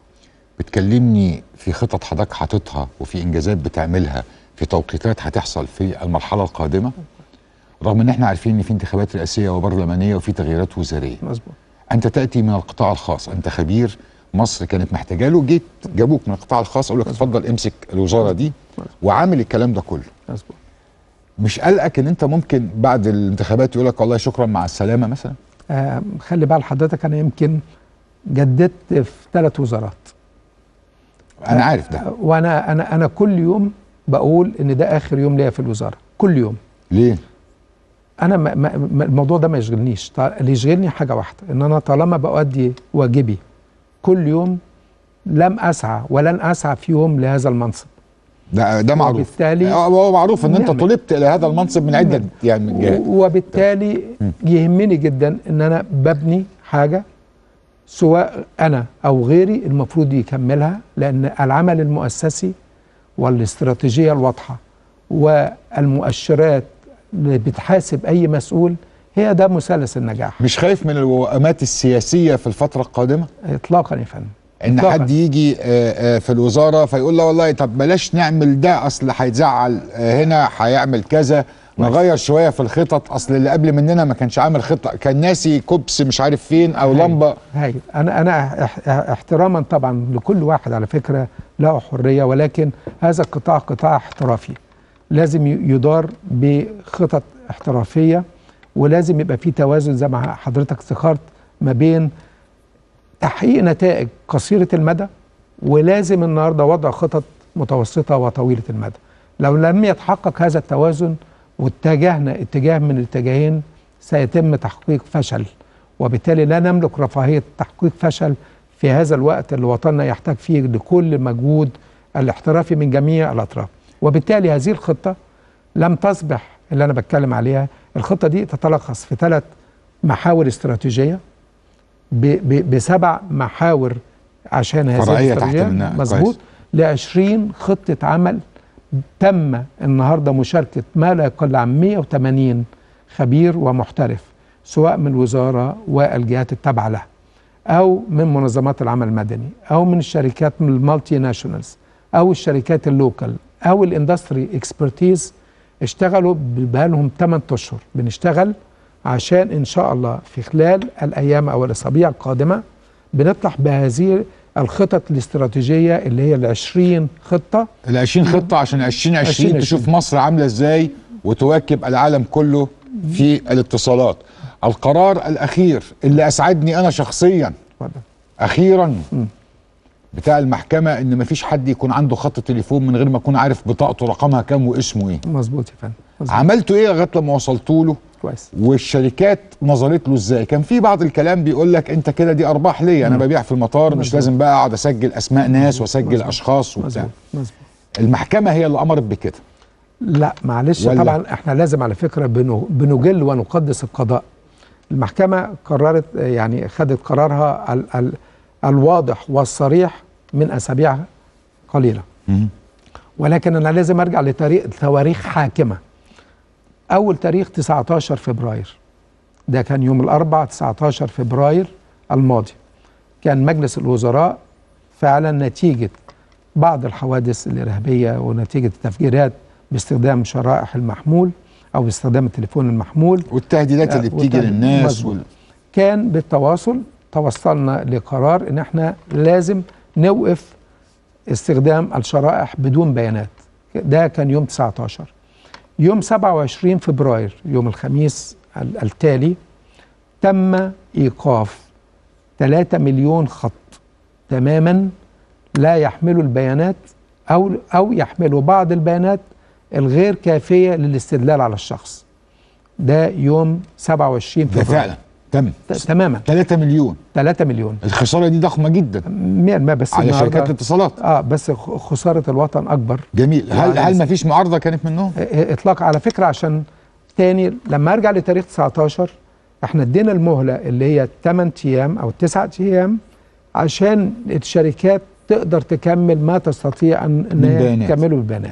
بتكلمني في خطط حضرتك حاططها وفي انجازات بتعملها في توقيتات هتحصل في المرحله القادمه رغم ان احنا عارفين ان في انتخابات رئاسيه وبرلمانيه وفي تغييرات وزاريه مظبوط انت تاتي من القطاع الخاص انت خبير مصر كانت محتاجه له جيت جابوك من القطاع الخاص اقول لك اتفضل امسك الوزاره دي وعامل الكلام ده كله مظبوط مش قلقك ان انت ممكن بعد الانتخابات يقول لك والله شكرا مع السلامه مثلا آه خلي بال حضرتك انا يمكن جددت في ثلاث وزارات انا عارف ده آه، وانا انا انا كل يوم بقول ان ده اخر يوم ليا في الوزاره كل يوم ليه انا ما ما ما- الموضوع ده ما يشغلنيش طا- اللي يشغلني حاجه واحده ان انا طالما بؤدي واجبي كل يوم لم اسعى ولن اسعى في يوم لهذا المنصب ده ده معروف وبالتالي- آه، هو معروف ان انت نعم. طلبت الى هذا المنصب من عده يعني من جهات و- وبالتالي يهمني جدا ان انا ببني حاجه سواء انا او غيري المفروض يكملها لان العمل المؤسسي والاستراتيجيه الواضحه والمؤشرات اللي بتحاسب اي مسؤول هي ده مثلث النجاح مش خايف من الوئامات السياسيه في الفتره القادمه اطلاقا يا فندم ان إطلاقاً. حد يجي آه، آه، في الوزاره فيقول لا والله طب بلاش نعمل ده اصل هيتزعل آه، هنا هيعمل كذا نغير شويه في الخطط اصل اللي قبل مننا ما كانش عامل خطه كان ناسي كوبس مش عارف فين او هايل. لمبه هايل انا انا اح- احتراما طبعا لكل واحد على فكره له حريه ولكن هذا القطاع قطاع احترافي لازم ي- يدار بخطط احترافيه ولازم يبقى في توازن زي ما حضرتك ذكرت ما بين تحقيق نتائج قصيره المدى ولازم النهارده وضع خطط متوسطه وطويله المدى لو لم يتحقق هذا التوازن واتجهنا اتجاه من الاتجاهين سيتم تحقيق فشل وبالتالي لا نملك رفاهيه تحقيق فشل في هذا الوقت اللي وطننا يحتاج فيه لكل مجهود الاحترافي من جميع الاطراف وبالتالي هذه الخطه لم تصبح اللي انا بتكلم عليها الخطه دي تتلخص في ثلاث محاور استراتيجيه ب- ب- بسبع محاور عشان هذه فرعية تحت الاستراتيجيه منها. مظبوط كويس. ل 20 خطه عمل تم النهارده مشاركه ما لا يقل عن 180 خبير ومحترف سواء من الوزاره والجهات التابعه لها او من منظمات العمل المدني او من الشركات من المالتي ناشونالز او الشركات اللوكال او الاندستري اكسبرتيز اشتغلوا بقالهم 8 اشهر بنشتغل عشان ان شاء الله في خلال الايام او الاسابيع القادمه بنطرح بهذه الخطط الاستراتيجيه اللي هي ال 20 خطه ال 20 خطه عشان 2020 2020. تشوف مصر عامله ازاي وتواكب العالم كله في الاتصالات القرار الاخير اللي اسعدني انا شخصيا اتفضل اخيرا بتاع المحكمه ان مفيش حد يكون عنده خط تليفون من غير ما يكون عارف بطاقته رقمها كام واسمه ايه مظبوط يا فندم مظبوط. عملتوا ايه لغايه لما وصلتوا له كويس والشركات نظرت له ازاي كان في بعض الكلام بيقول لك انت كده دي ارباح ليا انا ببيع في المطار مش مظبوط. لازم بقى اقعد اسجل اسماء ناس واسجل مظبوط. اشخاص وبتاع مظبوط مظبوط المحكمه هي اللي امرت بكده لا معلش ولا؟ طبعا احنا لازم على فكره بنو- بنجل ونقدس القضاء المحكمه قررت آه، يعني خدت قرارها ال ال الواضح والصريح من اسابيع قليله ولكن انا لازم ارجع لتاريخ تواريخ حاكمه اول تاريخ 19 فبراير ده كان يوم الاربعاء 19 فبراير الماضي كان مجلس الوزراء فعلا نتيجه بعض الحوادث الارهابيه ونتيجه التفجيرات باستخدام شرائح المحمول او باستخدام التليفون المحمول والتهديدات اللي آه، بتيجي والتهديد- للناس مظبوط. وال... كان بالتواصل توصلنا لقرار ان احنا لازم نوقف استخدام الشرائح بدون بيانات ده كان يوم 19 يوم 27 فبراير يوم الخميس ال- التالي تم ايقاف 3 مليون خط تماما لا يحملوا البيانات او او يحملوا بعض البيانات الغير كافيه للاستدلال على الشخص ده يوم 27 ده فبراير فعلا تم ت- تماما 3 مليون 3 مليون الخساره دي ضخمه جدا 100 ما بس على النهاردة- شركات الاتصالات اه بس خ- خساره الوطن اكبر جميل هل يعني هل بس- ما فيش معارضه كانت منهم اه، اطلاق على فكره عشان تاني لما ارجع لتاريخ 19 احنا ادينا المهله اللي هي 8 ايام او 9 ايام عشان الشركات تقدر تكمل ما تستطيع ان ان من هي بيانات. تكمله بالبيانات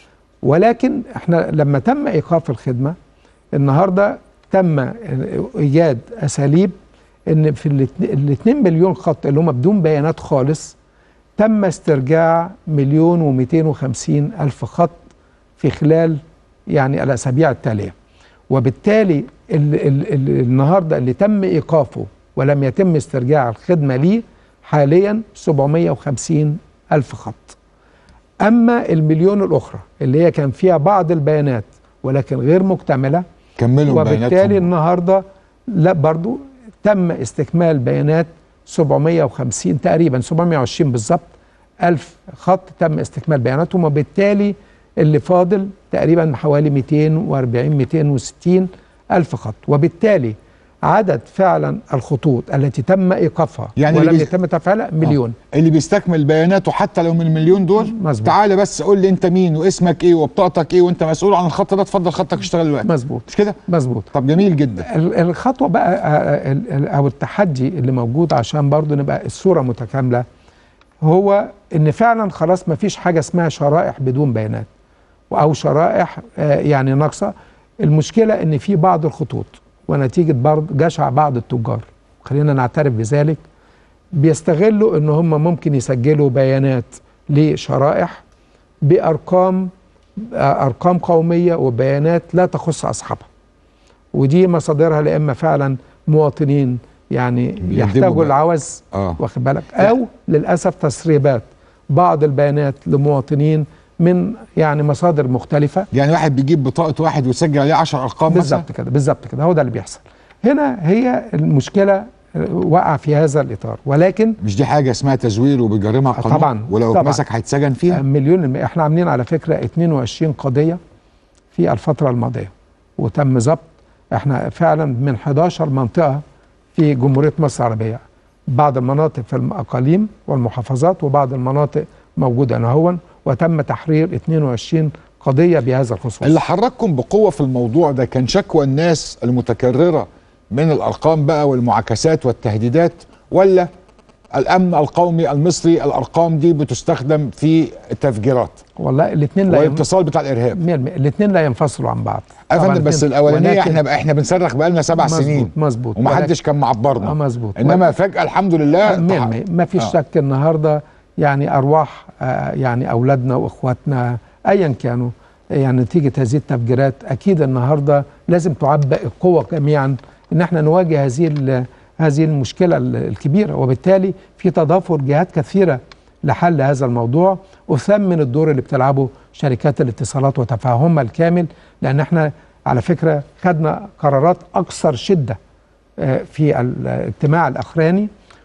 ولكن احنا لما تم ايقاف الخدمه النهارده تم ايجاد اساليب ان في ال 2 مليون خط اللي هم بدون بيانات خالص تم استرجاع مليون و250 الف خط في خلال يعني الاسابيع التاليه وبالتالي ال ال ال النهارده اللي تم ايقافه ولم يتم استرجاع الخدمه ليه حاليا 750 الف خط اما المليون الاخرى اللي هي كان فيها بعض البيانات ولكن غير مكتمله كملوا وبالتالي بياناتهم النهارده لا برضو تم استكمال بيانات 750 تقريبا 720 بالظبط ألف خط تم استكمال بياناتهم وبالتالي اللي فاضل تقريبا حوالي 240 260 ألف خط وبالتالي عدد فعلا الخطوط التي تم ايقافها يعني ولم اللي بيز- يتم تفعيلها مليون اللي بيستكمل بياناته حتى لو من المليون دول مظبوط. تعالى بس قول لي انت مين واسمك ايه وبطاقتك ايه وانت مسؤول عن الخط ده اتفضل خطك اشتغل دلوقتي مظبوط مش كده مظبوط طب جميل جدا ال- الخطوه بقى آه، ال- ال- او التحدي اللي موجود عشان برضو نبقى الصوره متكامله هو ان فعلا خلاص ما فيش حاجه اسمها شرائح بدون بيانات او شرائح آه، يعني ناقصه المشكله ان في بعض الخطوط ونتيجه برض جشع بعض التجار خلينا نعترف بذلك بيستغلوا ان هم ممكن يسجلوا بيانات لشرائح بارقام آه، ارقام قوميه وبيانات لا تخص اصحابها ودي مصادرها لا اما فعلا مواطنين يعني بيقدموا يحتاجوا بقى. العوز اه واخد بالك او للاسف تسريبات بعض البيانات لمواطنين من يعني مصادر مختلفه يعني واحد بيجيب بطاقه واحد ويسجل عليه 10 ارقام مثلا بالظبط كده بالظبط كده هو ده اللي بيحصل هنا هي المشكله آه، وقع في هذا الاطار ولكن مش دي حاجه اسمها تزوير وبيجرمها القانون طبعاً، ولو طبعاً. اتمسك هيتسجن فيها مليون المية احنا عاملين على فكرة 22 قضية في الفترة الماضية وتم ضبط احنا فعلا من 11 منطقة في جمهورية مصر العربية بعض المناطق في الأقاليم والمحافظات وبعض المناطق موجودة هنا هون وتم تحرير 22 قضية بهذا الخصوص اللي حرككم بقوه في الموضوع ده كان شكوى الناس المتكرره من الارقام بقى والمعاكسات والتهديدات ولا الامن القومي المصري الارقام دي بتستخدم في التفجيرات والله الاثنين لا يم... والاتصال بتاع الارهاب الاثنين لا ينفصلوا عن بعض يا طبعاً فندم بس الاتنين- الاولانيه ولكن- احنا احنا بنصرخ بقالنا سبع مظبوط، سنين مظبوط ومحدش كان معبرنا آه، مظبوط. انما فجاه الحمد لله ما, ما فيش آه. شك النهارده يعني ارواح آه، يعني اولادنا واخواتنا ايا كانوا يعني نتيجه هذه التفجيرات اكيد النهارده لازم تعبئ القوه جميعا ان احنا نواجه هذه ال- هذه المشكله ال- الكبيره وبالتالي في تضافر جهات كثيره لحل هذا الموضوع اثمن الدور اللي بتلعبه شركات الاتصالات وتفاهمها الكامل لان احنا على فكره خدنا قرارات اكثر شده آه، في الاجتماع الاخراني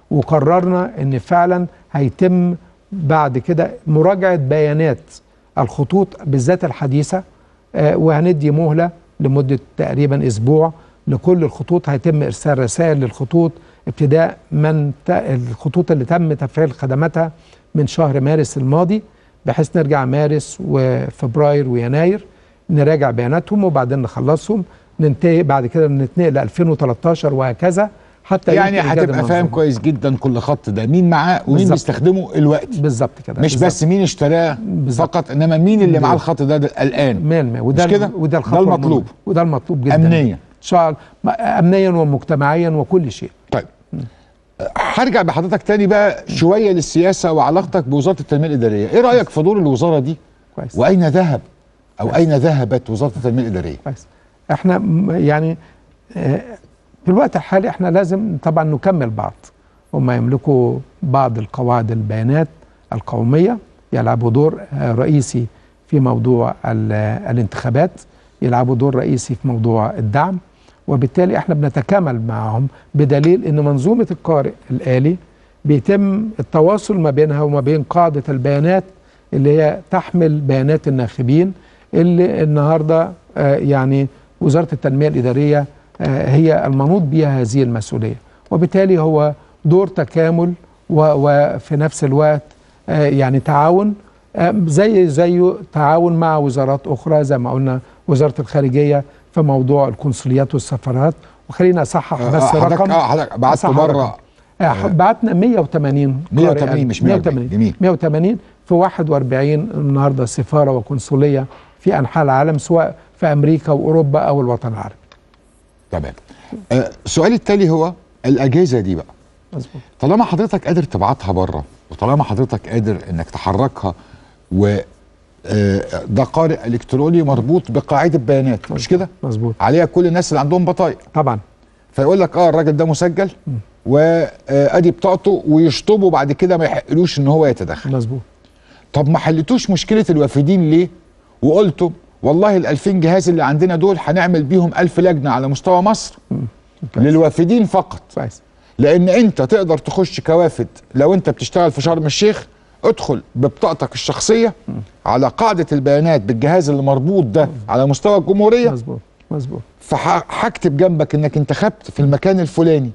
وقررنا ان فعلا هيتم بعد كده مراجعه بيانات الخطوط بالذات الحديثه آه، وهندي مهله لمده تقريبا اسبوع لكل الخطوط هيتم ارسال رسائل للخطوط ابتداء من ت- الخطوط اللي تم تفعيل خدماتها من شهر مارس الماضي بحيث نرجع مارس وفبراير ويناير نراجع بياناتهم وبعدين نخلصهم ننتهي بعد كده نتنقل ل 2013 وهكذا حتى يعني يمكن إيجاد هتبقى فاهم المنظومة. كويس جدا كل خط ده مين معاه ومين بالظبط. بيستخدمه الوقت بالظبط كده مش بالظبط. بس مين اشتراه بالظبط. فقط انما مين اللي معاه بالظبط. الخط ده, ده الان مية المية وده مش كده؟ وده ده الخطوة المطلوب. المهمة. وده المطلوب جدا امنيا ان شاء الله ما- امنيا ومجتمعيا وكل شيء طيب هرجع بحضرتك تاني بقى شويه للسياسه وعلاقتك بوزاره التنميه الاداريه ايه رايك في دور الوزاره دي كويس واين ذهب او اين ذهبت وزاره التنميه الاداريه كويس احنا م- يعني آه، في الوقت الحالي احنا لازم طبعا نكمل بعض هم يملكوا بعض القواعد البيانات القوميه يلعبوا دور آه، رئيسي في موضوع ال- آه، الانتخابات يلعبوا دور رئيسي في موضوع الدعم وبالتالي احنا بنتكامل معهم بدليل ان منظومه القارئ الالي بيتم التواصل ما بينها وما بين قاعده البيانات اللي هي تحمل بيانات الناخبين اللي النهارده آه، يعني وزاره التنميه الاداريه آه، هي المنوط بها هذه المسؤوليه وبالتالي هو دور تكامل و- وفي نفس الوقت آه، يعني تعاون آه، زي زيه تعاون مع وزارات اخرى زي ما قلنا وزاره الخارجيه في موضوع القنصليات والسفارات وخلينا اصحح بس آه، حضرتك رقم اه حضرتك بعت أصحح بره رقم. آه، بعتنا 180 180 قارئ مش 180 جميل 180 في 41 النهارده سفاره وقنصليه في انحاء العالم سواء في امريكا واوروبا او الوطن العربي تمام آه سؤالي التالي هو الاجهزه دي بقى مظبوط طالما حضرتك قادر تبعتها بره وطالما حضرتك قادر انك تحركها و آه، ده قارئ الكتروني مربوط بقاعده بيانات مش كده مظبوط عليها كل الناس اللي عندهم بطايق طبعا فيقول لك اه الراجل ده مسجل وادي بطاقته ويشطبوا بعد كده ما يحقلوش ان هو يتدخل مظبوط طب ما حلتوش مشكله الوافدين ليه وقلتم والله ال 2000 جهاز اللي عندنا دول هنعمل بيهم 1000 لجنه على مستوى مصر كويس. للوافدين فقط كويس لان انت تقدر تخش كوافد لو انت بتشتغل في شرم الشيخ ادخل ببطاقتك الشخصيه على قاعده البيانات بالجهاز اللي مربوط ده على مستوى الجمهوريه مظبوط مظبوط فهكتب جنبك انك انتخبت في المكان الفلاني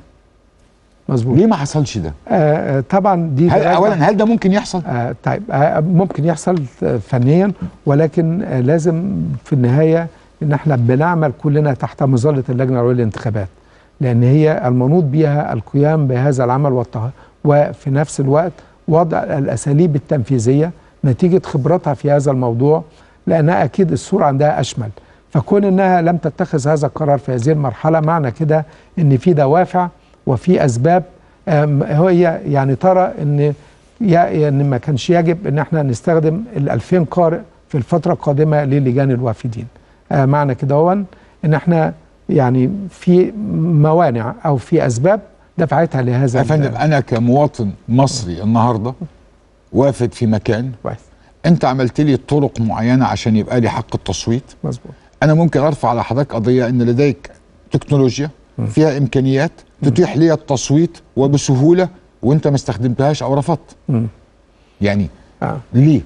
مظبوط ليه ما حصلش ده آه آه، طبعا دي هل درجة- اولا هل ده ممكن يحصل آه طيب آه ممكن يحصل آه، فنيا ولكن آه لازم في النهايه ان احنا بنعمل كلنا تحت مظله اللجنه العليا للانتخابات لان هي المنوط بها القيام بهذا العمل والطه وفي نفس الوقت وضع الاساليب التنفيذيه نتيجه خبرتها في هذا الموضوع لانها اكيد الصوره عندها اشمل فكون انها لم تتخذ هذا القرار في هذه المرحله معنى كده ان في دوافع وفي اسباب آم، هي يعني ترى ان يا- يعني ما كانش يجب ان احنا نستخدم ال 2000 قارئ في الفتره القادمه للجان الوافدين آه معنى كده هو ان احنا يعني في موانع او في اسباب دفعتها لهذا يا ال- فندم انا كمواطن مصري النهارده وافد في مكان كويس انت عملت لي طرق معينه عشان يبقى لي حق التصويت مظبوط انا ممكن ارفع على حضرتك قضيه ان لديك تكنولوجيا فيها امكانيات تتيح لي التصويت وبسهوله وانت ما استخدمتهاش او رفضت مم. يعني آه. ليه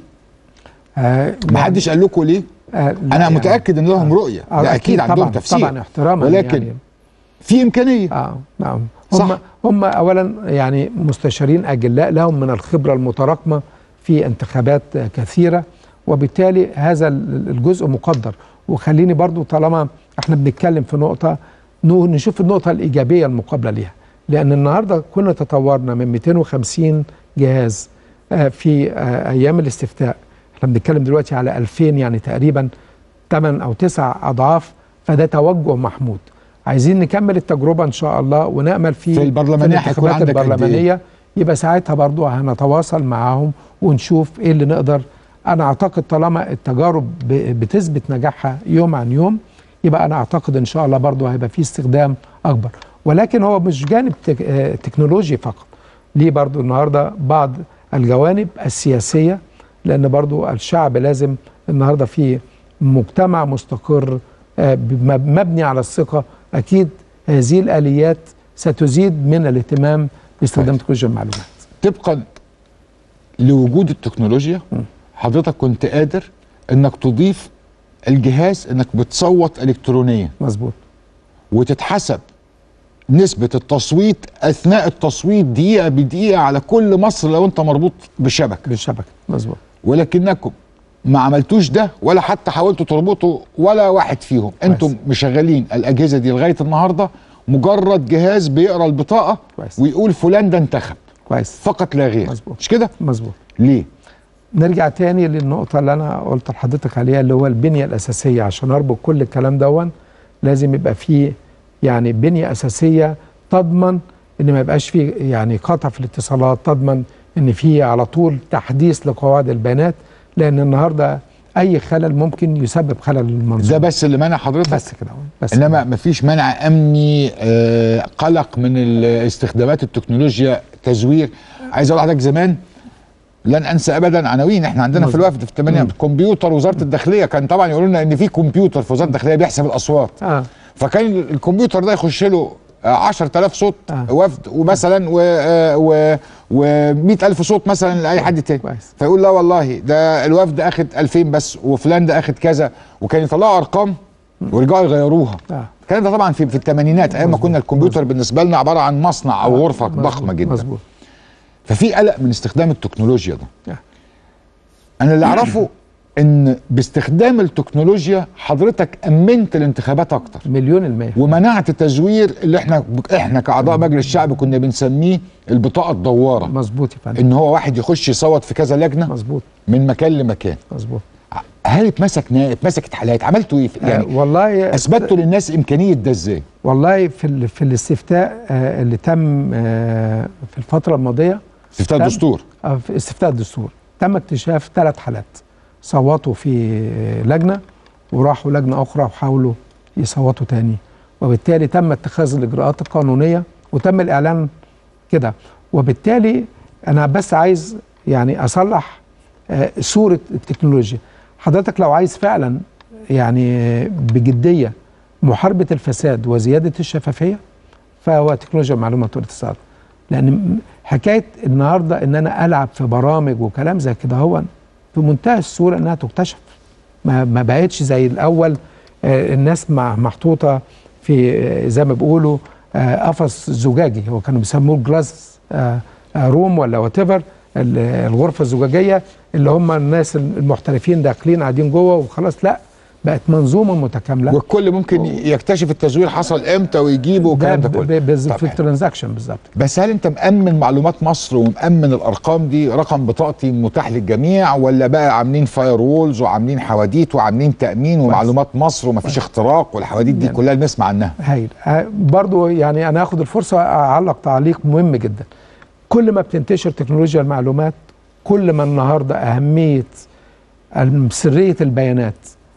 آه ما حدش قال لكم ليه آه لا انا يعني- متاكد ان لهم رؤيه آه ده اكيد عندهم طبعا تفسير طبعا احتراما ولكن يعني في امكانيه اه نعم صح. هم هم اولا يعني مستشارين اجلاء لهم من الخبره المتراكمه في انتخابات كثيره وبالتالي هذا الجزء مقدر وخليني برضو طالما احنا بنتكلم في نقطه نو- نشوف النقطه الايجابيه المقابله ليها لان النهارده كنا تطورنا من 250 جهاز آه، في آه، ايام الاستفتاء احنا بنتكلم دلوقتي على 2000 يعني تقريبا 8 او 9 اضعاف فده توجه محمود عايزين نكمل التجربه ان شاء الله ونامل في في البرلمانية في هيكون الانتخابات عندك قد إيه؟ البرلمانيه يبقى ساعتها برضو هنتواصل معاهم ونشوف ايه اللي نقدر انا اعتقد طالما التجارب ب- بتثبت نجاحها يوم عن يوم يبقى انا اعتقد ان شاء الله برضو هيبقى في استخدام اكبر ولكن هو مش جانب تك- آه، تكنولوجي فقط ليه برضو النهارده بعض الجوانب السياسيه لان برضو الشعب لازم النهارده في مجتمع مستقر آه، بم- مبني على الثقه اكيد هذه الاليات ستزيد من الاهتمام باستخدام كويس. تكنولوجيا المعلومات طبقا لوجود التكنولوجيا حضرتك كنت قادر انك تضيف الجهاز انك بتصوت الكترونيا مظبوط وتتحسب نسبة التصويت أثناء التصويت دقيقة بدقيقة على كل مصر لو أنت مربوط بشبكة بالشبكه مظبوط ولكنكم ما عملتوش ده ولا حتى حاولتوا تربطوا ولا واحد فيهم انتم مشغلين الأجهزة دي لغاية النهاردة مجرد جهاز بيقرأ البطاقة كويس. ويقول فلان ده انتخب كويس فقط لا غير مظبوط. مش كده مظبوط ليه نرجع تاني للنقطة اللي أنا قلت لحضرتك عليها اللي هو البنية الأساسية عشان أربط كل الكلام دون لازم يبقى فيه يعني بنية أساسية تضمن إن ما يبقاش فيه يعني قطع في الاتصالات تضمن إن فيه على طول تحديث لقواعد البيانات لأن النهاردة أي خلل ممكن يسبب خلل ده للمنظومة بس اللي منع حضرتك بس كده بس انما مفيش منع امني آه، قلق من ال- استخدامات التكنولوجيا تزوير عايز اقول لحضرتك زمان لن انسى ابدا عناوين احنا عندنا في مظبوط. الوفد في الثمانينات كمبيوتر وزاره الداخليه كان طبعا يقولوا لنا ان في كمبيوتر في وزاره الداخليه بيحسب الاصوات آه فكان الكمبيوتر ده يخش له آه، 10000 صوت آه. وفد ومثلا و آه، و و 100000 صوت مثلا لاي حد تاني كويس. فيقول لا والله ده الوفد اخد 2000 بس وفلان ده اخد كذا وكان يطلعوا ارقام ويرجعوا يغيروها آه. الكلام ده طبعا في في الثمانينات ايام ما مظبوط. كنا الكمبيوتر بالنسبه لنا عباره عن مصنع او غرفه مظبوط. ضخمه جدا مظبوط ففي قلق من استخدام التكنولوجيا ده آه. انا اللي اعرفه ان باستخدام التكنولوجيا حضرتك امنت الانتخابات اكتر مليون المية ومنعت تزوير اللي احنا احنا كاعضاء مجلس الشعب كنا بنسميه البطاقه الدواره مظبوط يا فندم ان هو واحد يخش يصوت في كذا لجنه مظبوط من مكان لمكان مظبوط هل اتمسك نائب اتمسكت حالات عملتوا ايه يعني يعني آه والله اثبتوا للناس امكانيه ده ازاي والله في ال- في الاستفتاء آه، اللي تم آه، في الفتره الماضيه استفتاء تم- الدستور آه، في استفتاء الدستور تم اكتشاف ثلاث حالات صوتوا في آه، لجنه وراحوا لجنه اخرى وحاولوا يصوتوا تاني وبالتالي تم اتخاذ الاجراءات القانونيه وتم الاعلان كده وبالتالي انا بس عايز يعني اصلح آه، صوره التكنولوجيا حضرتك لو عايز فعلا يعني آه، بجديه محاربه الفساد وزياده الشفافيه فهو تكنولوجيا المعلومات والاتصال لان م- حكايه النهارده ان انا العب في برامج وكلام زي كده هو في منتهى السهوله انها تكتشف ما, ما بقتش زي الاول آه، الناس مع محطوطه في آه، زي ما بيقولوا آه، قفص زجاجي هو كانوا بيسموه جلاس روم ولا وات ايفر الغرفه الزجاجيه اللي هم الناس المحترفين داخلين قاعدين جوه وخلاص لا بقت منظومه متكامله والكل ممكن يكتشف التزوير حصل امتى ويجيبه والكلام ده ب- كله ب- بز- طب في حلو. الترانزاكشن بالظبط بس هل انت مأمن معلومات مصر ومأمن الارقام دي رقم بطاقتي متاح للجميع ولا بقى عاملين فاير وولز وعاملين حواديت وعاملين تأمين ومعلومات مصر ومفيش اختراق والحواديت دي يعني- كلها اللي نسمع عنها هايل آه، برضو يعني انا اخد الفرصه اعلق تعليق مهم جدا كل ما بتنتشر تكنولوجيا المعلومات كل ما النهارده اهميه الم- سريه البيانات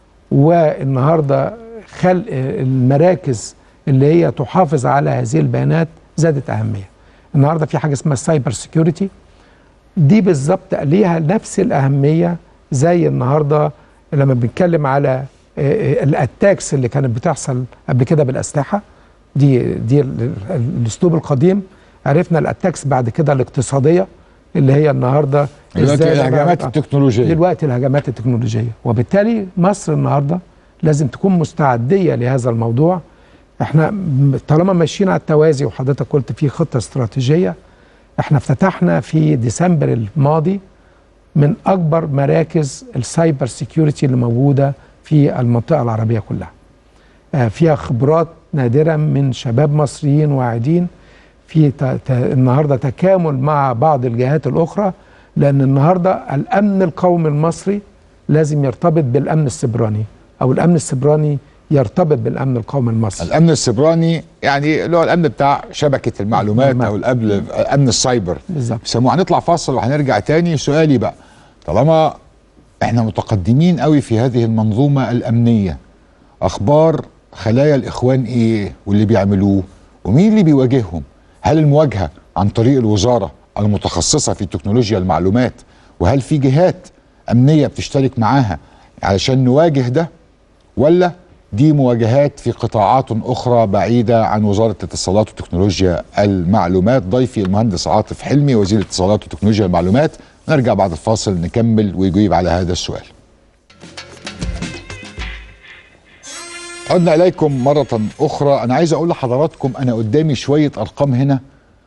والنهارده خلق المراكز اللي هي تحافظ على هذه البيانات زادت اهميه النهارده في حاجه اسمها السايبر سيكيورتي دي بالظبط ليها نفس الاهميه زي النهارده لما بنتكلم على آه، آه، الاتاكس اللي كانت بتحصل قبل كده بالاسلحه دي دي ال- ال- الاسلوب القديم عرفنا الاتاكس بعد كده الاقتصاديه اللي هي النهارده دلوقتي إزاي الهجمات آه. التكنولوجيه دلوقتي الهجمات التكنولوجيه وبالتالي مصر النهارده لازم تكون مستعديه لهذا الموضوع احنا م- طالما ماشيين على التوازي وحضرتك قلت في خطه استراتيجيه احنا افتتحنا في ديسمبر الماضي من اكبر مراكز السايبر سيكيورتي اللي موجوده في المنطقه العربيه كلها آه، فيها خبرات نادره من شباب مصريين واعدين في ت- ت- النهارده تكامل مع بعض الجهات الاخرى لان النهارده الامن القومي المصري لازم يرتبط بالامن السبراني او الامن السبراني يرتبط بالامن القومي المصري الامن السبراني يعني اللي هو الامن بتاع شبكه المعلومات المعلومات. او الامن امن السايبر بالظبط بيسموه هنطلع فاصل وهنرجع تاني سؤالي بقى طالما احنا متقدمين قوي في هذه المنظومه الامنيه اخبار خلايا الاخوان ايه واللي بيعملوه ومين اللي بيواجههم هل المواجهه عن طريق الوزاره المتخصصه في تكنولوجيا المعلومات وهل في جهات امنيه بتشترك معاها علشان نواجه ده ولا دي مواجهات في قطاعات اخرى بعيده عن وزاره الاتصالات وتكنولوجيا المعلومات ضيفي المهندس عاطف حلمي وزير الاتصالات وتكنولوجيا المعلومات نرجع بعد الفاصل نكمل ويجيب على هذا السؤال عدنا اليكم مره اخرى انا عايز اقول لحضراتكم انا قدامي شويه ارقام هنا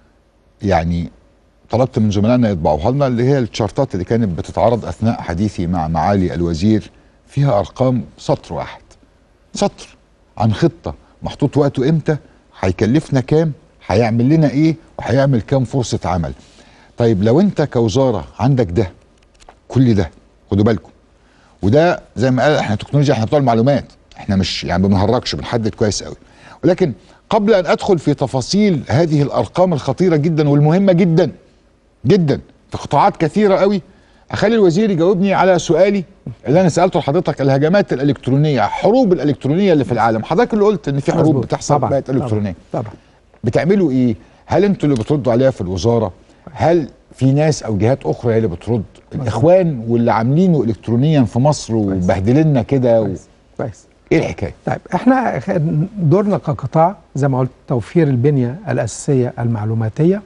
يعني طلبت من زملائنا يطبعوها لنا اللي هي التشارتات اللي كانت بتتعرض اثناء حديثي مع معالي الوزير فيها ارقام سطر واحد سطر عن خطه محطوط وقته امتى هيكلفنا كام هيعمل لنا ايه وهيعمل كام فرصه عمل طيب لو انت كوزاره عندك ده كل ده خدوا بالكم وده زي ما قال احنا تكنولوجيا احنا بتوع المعلومات احنا مش يعني ما بنهرجش بنحدد كويس قوي ولكن قبل ان ادخل في تفاصيل هذه الارقام الخطيره جدا والمهمه جدا جدا في قطاعات كثيره قوي اخلي الوزير يجاوبني على سؤالي اللي انا سالته لحضرتك الهجمات الالكترونيه حروب الالكترونيه اللي في العالم حضرتك اللي قلت ان في حروب مظبوط. بتحصل طبعاً، بقت الكترونيه طبعا طبعا بتعملوا ايه هل انتوا اللي بتردوا عليها في الوزاره هل في ناس او جهات اخرى هي اللي بترد الاخوان واللي عاملينه الكترونيا في مصر وبهدلنا كده و... كويس كويس ايه الحكايه طيب احنا خ- دورنا كقطاع زي ما قلت توفير البنيه الاساسيه المعلوماتيه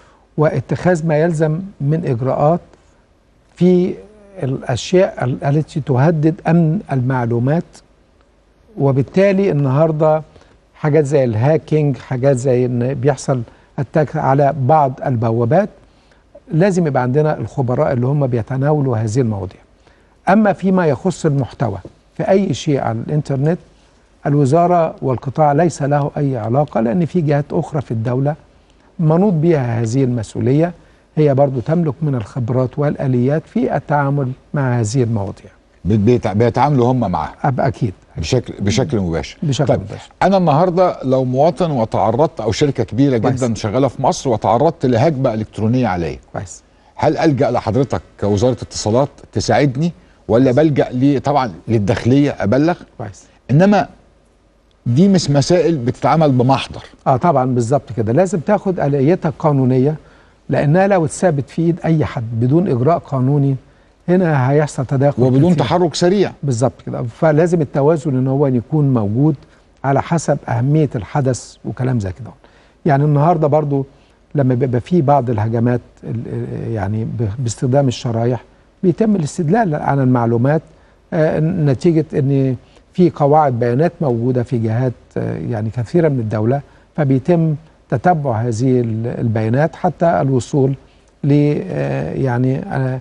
واتخاذ ما يلزم من اجراءات في الاشياء ال- التي تهدد امن المعلومات وبالتالي النهارده حاجات زي الهاكينج حاجات زي ان بيحصل اتاك على بعض البوابات لازم يبقى عندنا الخبراء اللي هم بيتناولوا هذه المواضيع اما فيما يخص المحتوى في اي شيء على الانترنت الوزاره والقطاع ليس له اي علاقه لان في جهات اخرى في الدوله منوط بها هذه المسؤوليه هي برضو تملك من الخبرات والاليات في التعامل مع هذه المواضيع بت- بيتع- بيتعاملوا هم معاها أبقى اكيد بشكل بشكل مباشر بشكل طيب مباشر. انا النهارده لو مواطن وتعرضت او شركه كبيره كويس. جدا شغاله في مصر وتعرضت لهجمه الكترونيه عليا كويس هل الجا لحضرتك كوزاره اتصالات تساعدني ولا بلجا لي طبعا للداخليه ابلغ كويس انما دي مش مسائل بتتعمل بمحضر اه طبعا بالظبط كده لازم تاخد اليتها القانونيه لانها لو اتثبت في ايد اي حد بدون اجراء قانوني هنا هيحصل تداخل وبدون كتير. تحرك سريع بالظبط كده فلازم التوازن ان هو يكون موجود على حسب اهميه الحدث وكلام زي كده يعني النهارده برضو لما بيبقى في بعض الهجمات ال- يعني ب- باستخدام الشرايح بيتم الاستدلال عن المعلومات آه، نتيجه ان في قواعد بيانات موجوده في جهات آه، يعني كثيره من الدوله فبيتم تتبع هذه ال- البيانات حتى الوصول ل آه، يعني آه،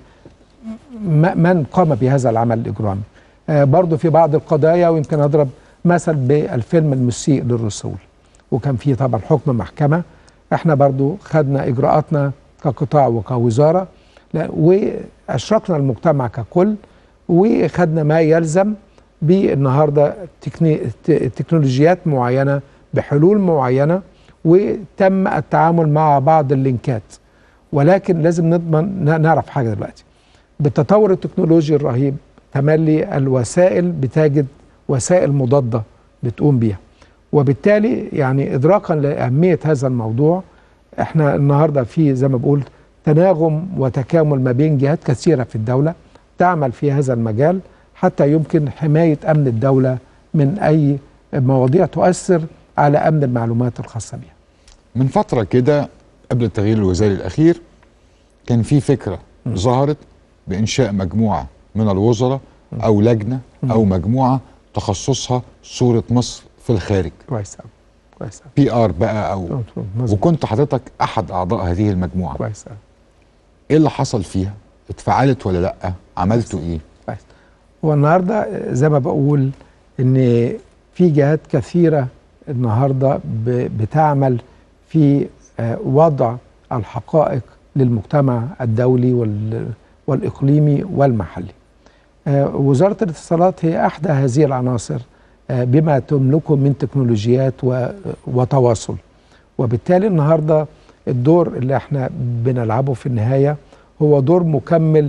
م- من قام بهذا العمل الإجرامي آه، برضو في بعض القضايا ويمكن أضرب مثل بالفيلم المسيء للرسول وكان فيه طبعا حكم محكمة احنا برضو خدنا إجراءاتنا كقطاع وكوزارة لا، وأشركنا المجتمع ككل وخدنا ما يلزم بالنهاردة تكني- ت- تكنولوجيات معينة بحلول معينة وتم التعامل مع بعض اللينكات ولكن لازم نضمن ن- نعرف حاجة دلوقتي بالتطور التكنولوجي الرهيب تملي الوسائل بتجد وسائل مضادة بتقوم بيها وبالتالي يعني إدراكا لأهمية هذا الموضوع احنا النهاردة في زي ما بقول تناغم وتكامل ما بين جهات كثيرة في الدولة تعمل في هذا المجال حتى يمكن حمايه امن الدوله من اي مواضيع تؤثر على امن المعلومات الخاصه بها. من فتره كده قبل التغيير الوزاري الاخير كان في فكره ظهرت بانشاء مجموعه من الوزراء او لجنه او مجموعه تخصصها صوره مصر في الخارج كويس قوي كويس قوي بي ار بقى او مظبوط وكنت حضرتك احد اعضاء هذه المجموعه كويس قوي ايه اللي حصل فيها اتفعلت ولا لا عملتوا ايه كويس هو النهارده زي ما بقول ان في جهات كثيره النهارده ب- بتعمل في آه، وضع الحقائق للمجتمع الدولي وال- والاقليمي والمحلي. آه، وزاره الاتصالات هي احدى هذه العناصر آه، بما تملكه من تكنولوجيات و- وتواصل. وبالتالي النهارده الدور اللي احنا بنلعبه في النهايه هو دور مكمل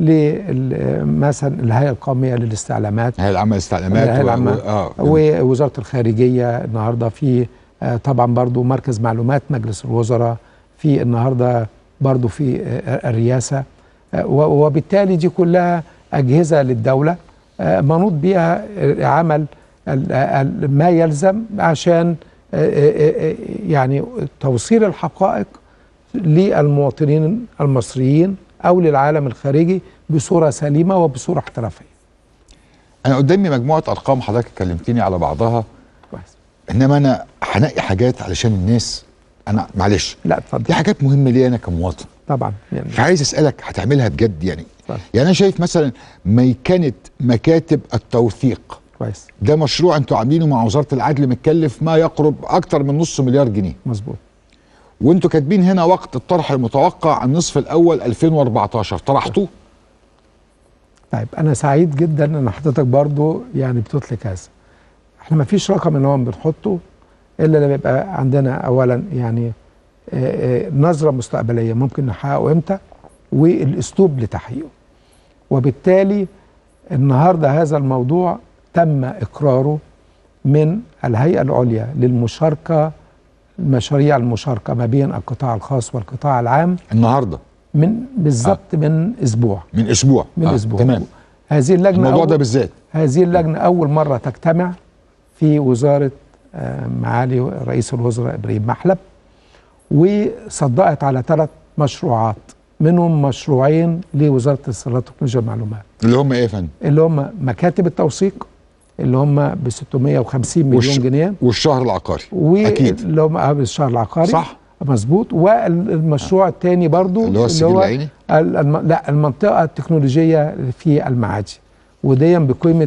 لمثلا الهيئه القوميه للاستعلامات هي العمل استعلامات الهيئة العامة. اه ووزاره الخارجيه النهارده في آه، طبعا برضو مركز معلومات مجلس الوزراء في النهارده برضو في آه، الرئاسه آه، و- وبالتالي دي كلها اجهزه للدوله آه، منوط بها آه، عمل ال- ال- ما يلزم عشان آه، آه، آه، يعني توصيل الحقائق للمواطنين المصريين او للعالم الخارجي بصوره سليمه وبصوره احترافيه انا قدامي مجموعه ارقام حضرتك كلمتني على بعضها كويس انما انا هنقي حاجات علشان الناس انا معلش لا اتفضل دي حاجات مهمه لي انا كمواطن طبعا يعني فعايز اسالك هتعملها بجد يعني اتفضل. يعني انا شايف مثلا ميكنه مكاتب التوثيق كويس ده مشروع انتوا عاملينه مع وزاره العدل متكلف ما يقرب اكتر من نص مليار جنيه مظبوط وانتوا كاتبين هنا وقت الطرح المتوقع النصف الاول 2014 طرحتوه طيب انا سعيد جدا ان حضرتك برضو يعني بتطلق هذا احنا ما فيش رقم ان هو بنحطه الا لما يبقى عندنا اولا يعني آه، آه، نظره مستقبليه ممكن نحققه امتى والاسلوب لتحقيقه وبالتالي النهارده هذا الموضوع تم اقراره من الهيئه العليا للمشاركه المشاريع المشاركه ما بين القطاع الخاص والقطاع العام النهارده من بالظبط من اسبوع من اسبوع من آه، اسبوع تمام هذه اللجنه الموضوع أول- ده بالذات هذه اللجنة أول مرة تجتمع في وزارة آه، معالي رئيس الوزراء إبراهيم محلب وصدقت على ثلاث مشروعات منهم مشروعين لوزارة الاتصالات وتكنولوجيا المعلومات اللي هم ايه يا فندم اللي هم مكاتب التوثيق اللي هم ب 650 مليون والش- جنيه والشهر العقاري اكيد واللي هم قبل الشهر العقاري صح مظبوط والمشروع الثاني برضو اللي هو السجل العيني ال- الم... لا المنطقة التكنولوجية في المعادي وديا بقيمة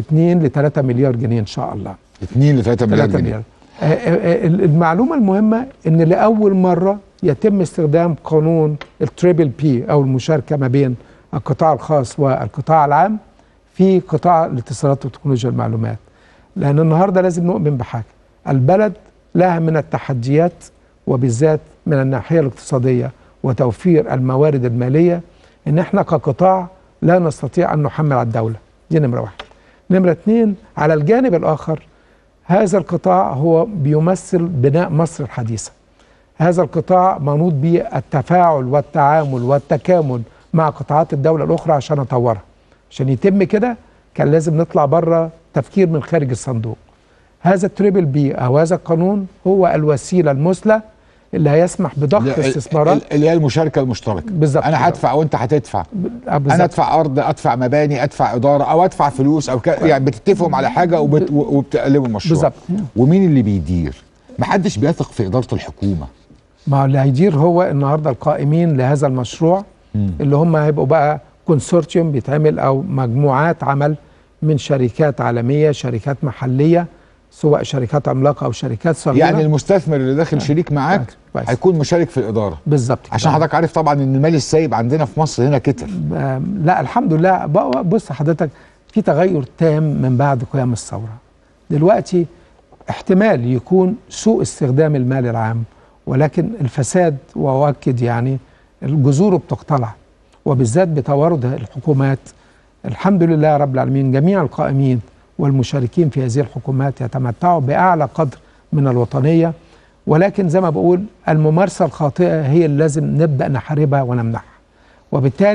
2 ل 3 مليار جنيه إن شاء الله 2 ل 3 مليار 3 جنيه مليار آه، آه، آه، المعلومة المهمة إن لأول مرة يتم استخدام قانون التريبل بي أو المشاركة ما بين القطاع الخاص والقطاع العام في قطاع الاتصالات وتكنولوجيا المعلومات لأن النهاردة لازم نؤمن بحاجة البلد لها من التحديات وبالذات من الناحية الاقتصادية وتوفير الموارد المالية إن إحنا كقطاع لا نستطيع أن نحمل على الدولة دي نمرة واحد نمرة اتنين على الجانب الآخر هذا القطاع هو بيمثل بناء مصر الحديثة هذا القطاع منوط به التفاعل والتعامل والتكامل مع قطاعات الدولة الأخرى عشان أطورها عشان يتم كده كان لازم نطلع بره تفكير من خارج الصندوق هذا التريبل بي أو هذا القانون هو الوسيلة المثلى اللي هيسمح بضخ ال- ال- استثمارات اللي هي المشاركه المشتركه بالظبط كده. انا هدفع وانت هتدفع آه، انا بالظبط. ادفع ارض ادفع مباني ادفع اداره او ادفع فلوس او ك... يعني بتتفقوا على حاجه وبت... وبتقلبوا المشروع بالظبط. ومين اللي بيدير محدش بيثق في اداره الحكومه ما هو اللي هيدير هو النهارده القائمين لهذا المشروع اللي هم هيبقوا بقى كونسورتيوم بيتعمل او مجموعات عمل من شركات عالميه شركات محليه سواء شركات عملاقه او شركات صغيره يعني المستثمر اللي داخل شريك معاك كويس. هيكون مشارك في الاداره بالظبط كده. عشان حضرتك عارف طبعا ان المال السايب عندنا في مصر هنا كتر آم، لا الحمد لله بقى- بص حضرتك في تغير تام من بعد قيام الثوره دلوقتي احتمال يكون سوء استخدام المال العام ولكن الفساد واؤكد يعني الجذور بتقتلع وبالذات بتوارد الحكومات الحمد لله رب العالمين جميع القائمين والمشاركين في هذه الحكومات يتمتعوا باعلى قدر من الوطنيه ولكن زي ما بقول الممارسه الخاطئه هي اللي لازم نبدا نحاربها ونمنعها وبالتالي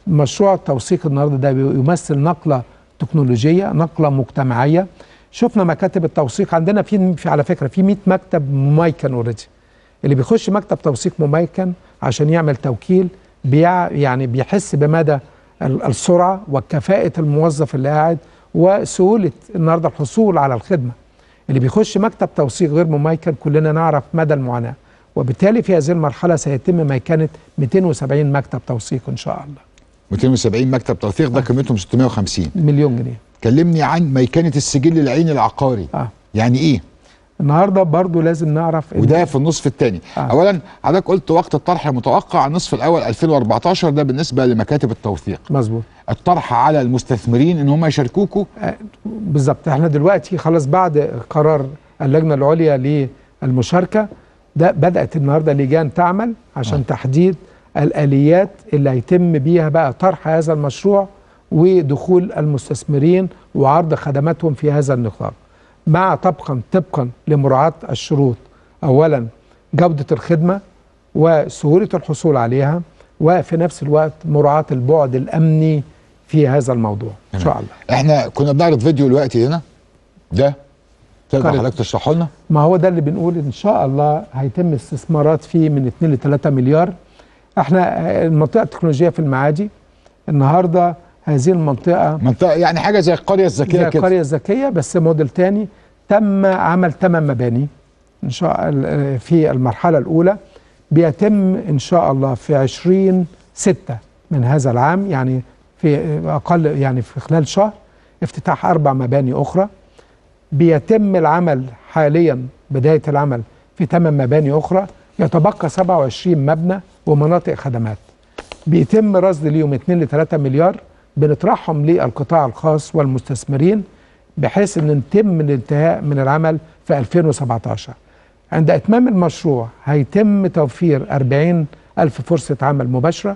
مشروع التوثيق النهارده ده يمثل نقله تكنولوجيه نقله مجتمعيه شفنا مكاتب التوثيق عندنا في, في على فكره في 100 مكتب مميكن اوريدي اللي بيخش مكتب توثيق مميكن عشان يعمل توكيل بيع يعني بيحس بمدى ال- السرعه وكفاءه الموظف اللي قاعد وسهوله النهارده الحصول على الخدمه اللي بيخش مكتب توثيق غير مميكن كلنا نعرف مدى المعاناه وبالتالي في هذه المرحله سيتم ميكنه 270 مكتب توثيق ان شاء الله 270 مكتب توثيق ده قيمتهم 650 مليون جنيه كلمني عن ميكنه السجل العيني العقاري اه يعني ايه النهارده برضو لازم نعرف إن- وده في النصف الثاني آه. اولا حضرتك قلت وقت الطرح المتوقع النصف الاول 2014 ده بالنسبه لمكاتب التوثيق مظبوط الطرح على المستثمرين ان هم يشاركوكوا آه، بالظبط احنا دلوقتي خلاص بعد قرار اللجنه العليا للمشاركه ده بدات النهارده لجان تعمل عشان آه. آه. تحديد الاليات اللي هيتم بيها بقى طرح هذا المشروع ودخول المستثمرين وعرض خدماتهم في هذا النطاق مع طبقا طبقا لمراعاه الشروط اولا جوده الخدمه وسهوله الحصول عليها وفي نفس الوقت مراعاه البعد الامني في هذا الموضوع ان شاء الله احنا كنا بنعرض فيديو دلوقتي هنا ده تقدر قريب. حضرتك تشرحه لنا ما هو ده اللي بنقول ان شاء الله هيتم استثمارات فيه من 2 ل 3 مليار احنا آه، المنطقه التكنولوجيه في المعادي النهارده هذه المنطقه منطقه يعني حاجه زي القريه الذكيه زي كده القريه الذكيه بس موديل تاني تم عمل 8 مباني ان شاء الله في المرحله الاولى بيتم ان شاء الله في 20 6 من هذا العام يعني في اقل يعني في خلال شهر افتتاح اربع مباني اخرى بيتم العمل حاليا بدايه العمل في 8 مباني اخرى يتبقى 27 مبنى ومناطق خدمات بيتم رصد ليهم 2 ل 3 مليار بنطرحهم للقطاع الخاص والمستثمرين بحيث ان يتم الانتهاء من العمل في 2017 عند اتمام المشروع هيتم توفير 40 الف فرصه عمل مباشره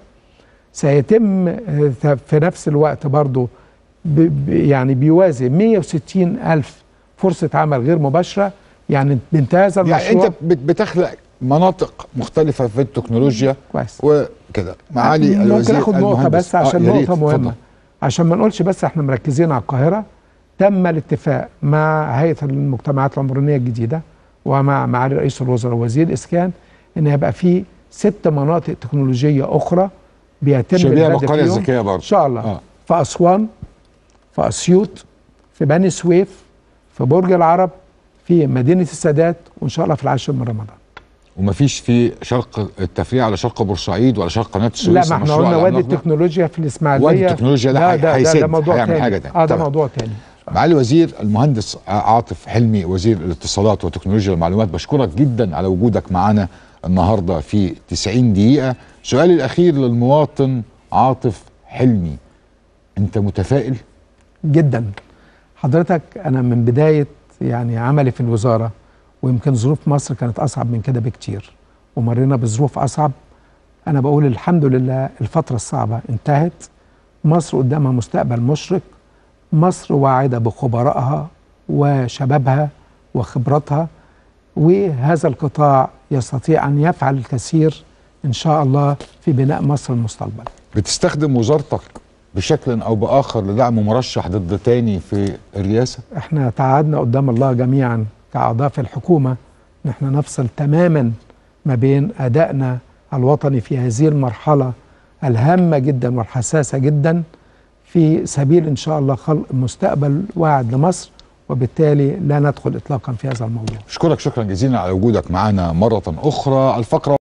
سيتم آه، في نفس الوقت برضو ب- ب- يعني بيوازي 160 الف فرصه عمل غير مباشره يعني بانتهاء هذا يعني المشروع انت بت- بتخلق مناطق مختلفه في التكنولوجيا كويس وكده معالي ممكن الوزير اخد نقطه المهندس. بس عشان آه، يا ريت، نقطه مهمه اتفضل. عشان ما نقولش بس احنا مركزين على القاهره تم الاتفاق مع هيئه المجتمعات العمرانيه الجديده ومع معالي رئيس الوزراء ووزير الاسكان ان هيبقى في ست مناطق تكنولوجيه اخرى بيتم شبيهه البدء بالقريه فيهم الذكيه ان برضه شاء الله آه. في اسوان في اسيوط في بني سويف في برج العرب في مدينه السادات وان شاء الله في العاشر من رمضان ومفيش في شرق التفريع على شرق بورسعيد ولا شرق قناه السويس لا ما احنا المشروع قلنا وادي العملاق ده. التكنولوجيا في الاسماعيليه وادي التكنولوجيا ده هي- ده, ده, هيسد، ده موضوع هيعمل تاني حاجة تاني. اه ده تمام. موضوع تاني معالي الوزير المهندس عاطف حلمي وزير الاتصالات وتكنولوجيا المعلومات بشكرك جدا على وجودك معنا النهارده في 90 دقيقة سؤالي الأخير للمواطن عاطف حلمي أنت متفائل؟ جدا حضرتك انا من بدايه يعني عملي في الوزاره ويمكن ظروف مصر كانت اصعب من كده بكتير ومرينا بظروف اصعب انا بقول الحمد لله الفتره الصعبه انتهت مصر قدامها مستقبل مشرق مصر واعده بخبرائها وشبابها وخبراتها وهذا القطاع يستطيع ان يفعل الكثير ان شاء الله في بناء مصر المستقبل بتستخدم وزارتك بشكل أو بآخر لدعم مرشح ضد تاني في الرئاسة؟ احنا تعهدنا قدام الله جميعا كأعضاء في الحكومة ان احنا نفصل تماما ما بين أدائنا الوطني في هذه المرحلة الهامة جدا والحساسة جدا في سبيل إن شاء الله خلق مستقبل واعد لمصر وبالتالي لا ندخل إطلاقا في هذا الموضوع أشكرك شكرا جزيلا على وجودك معنا مرة أخرى الفقرة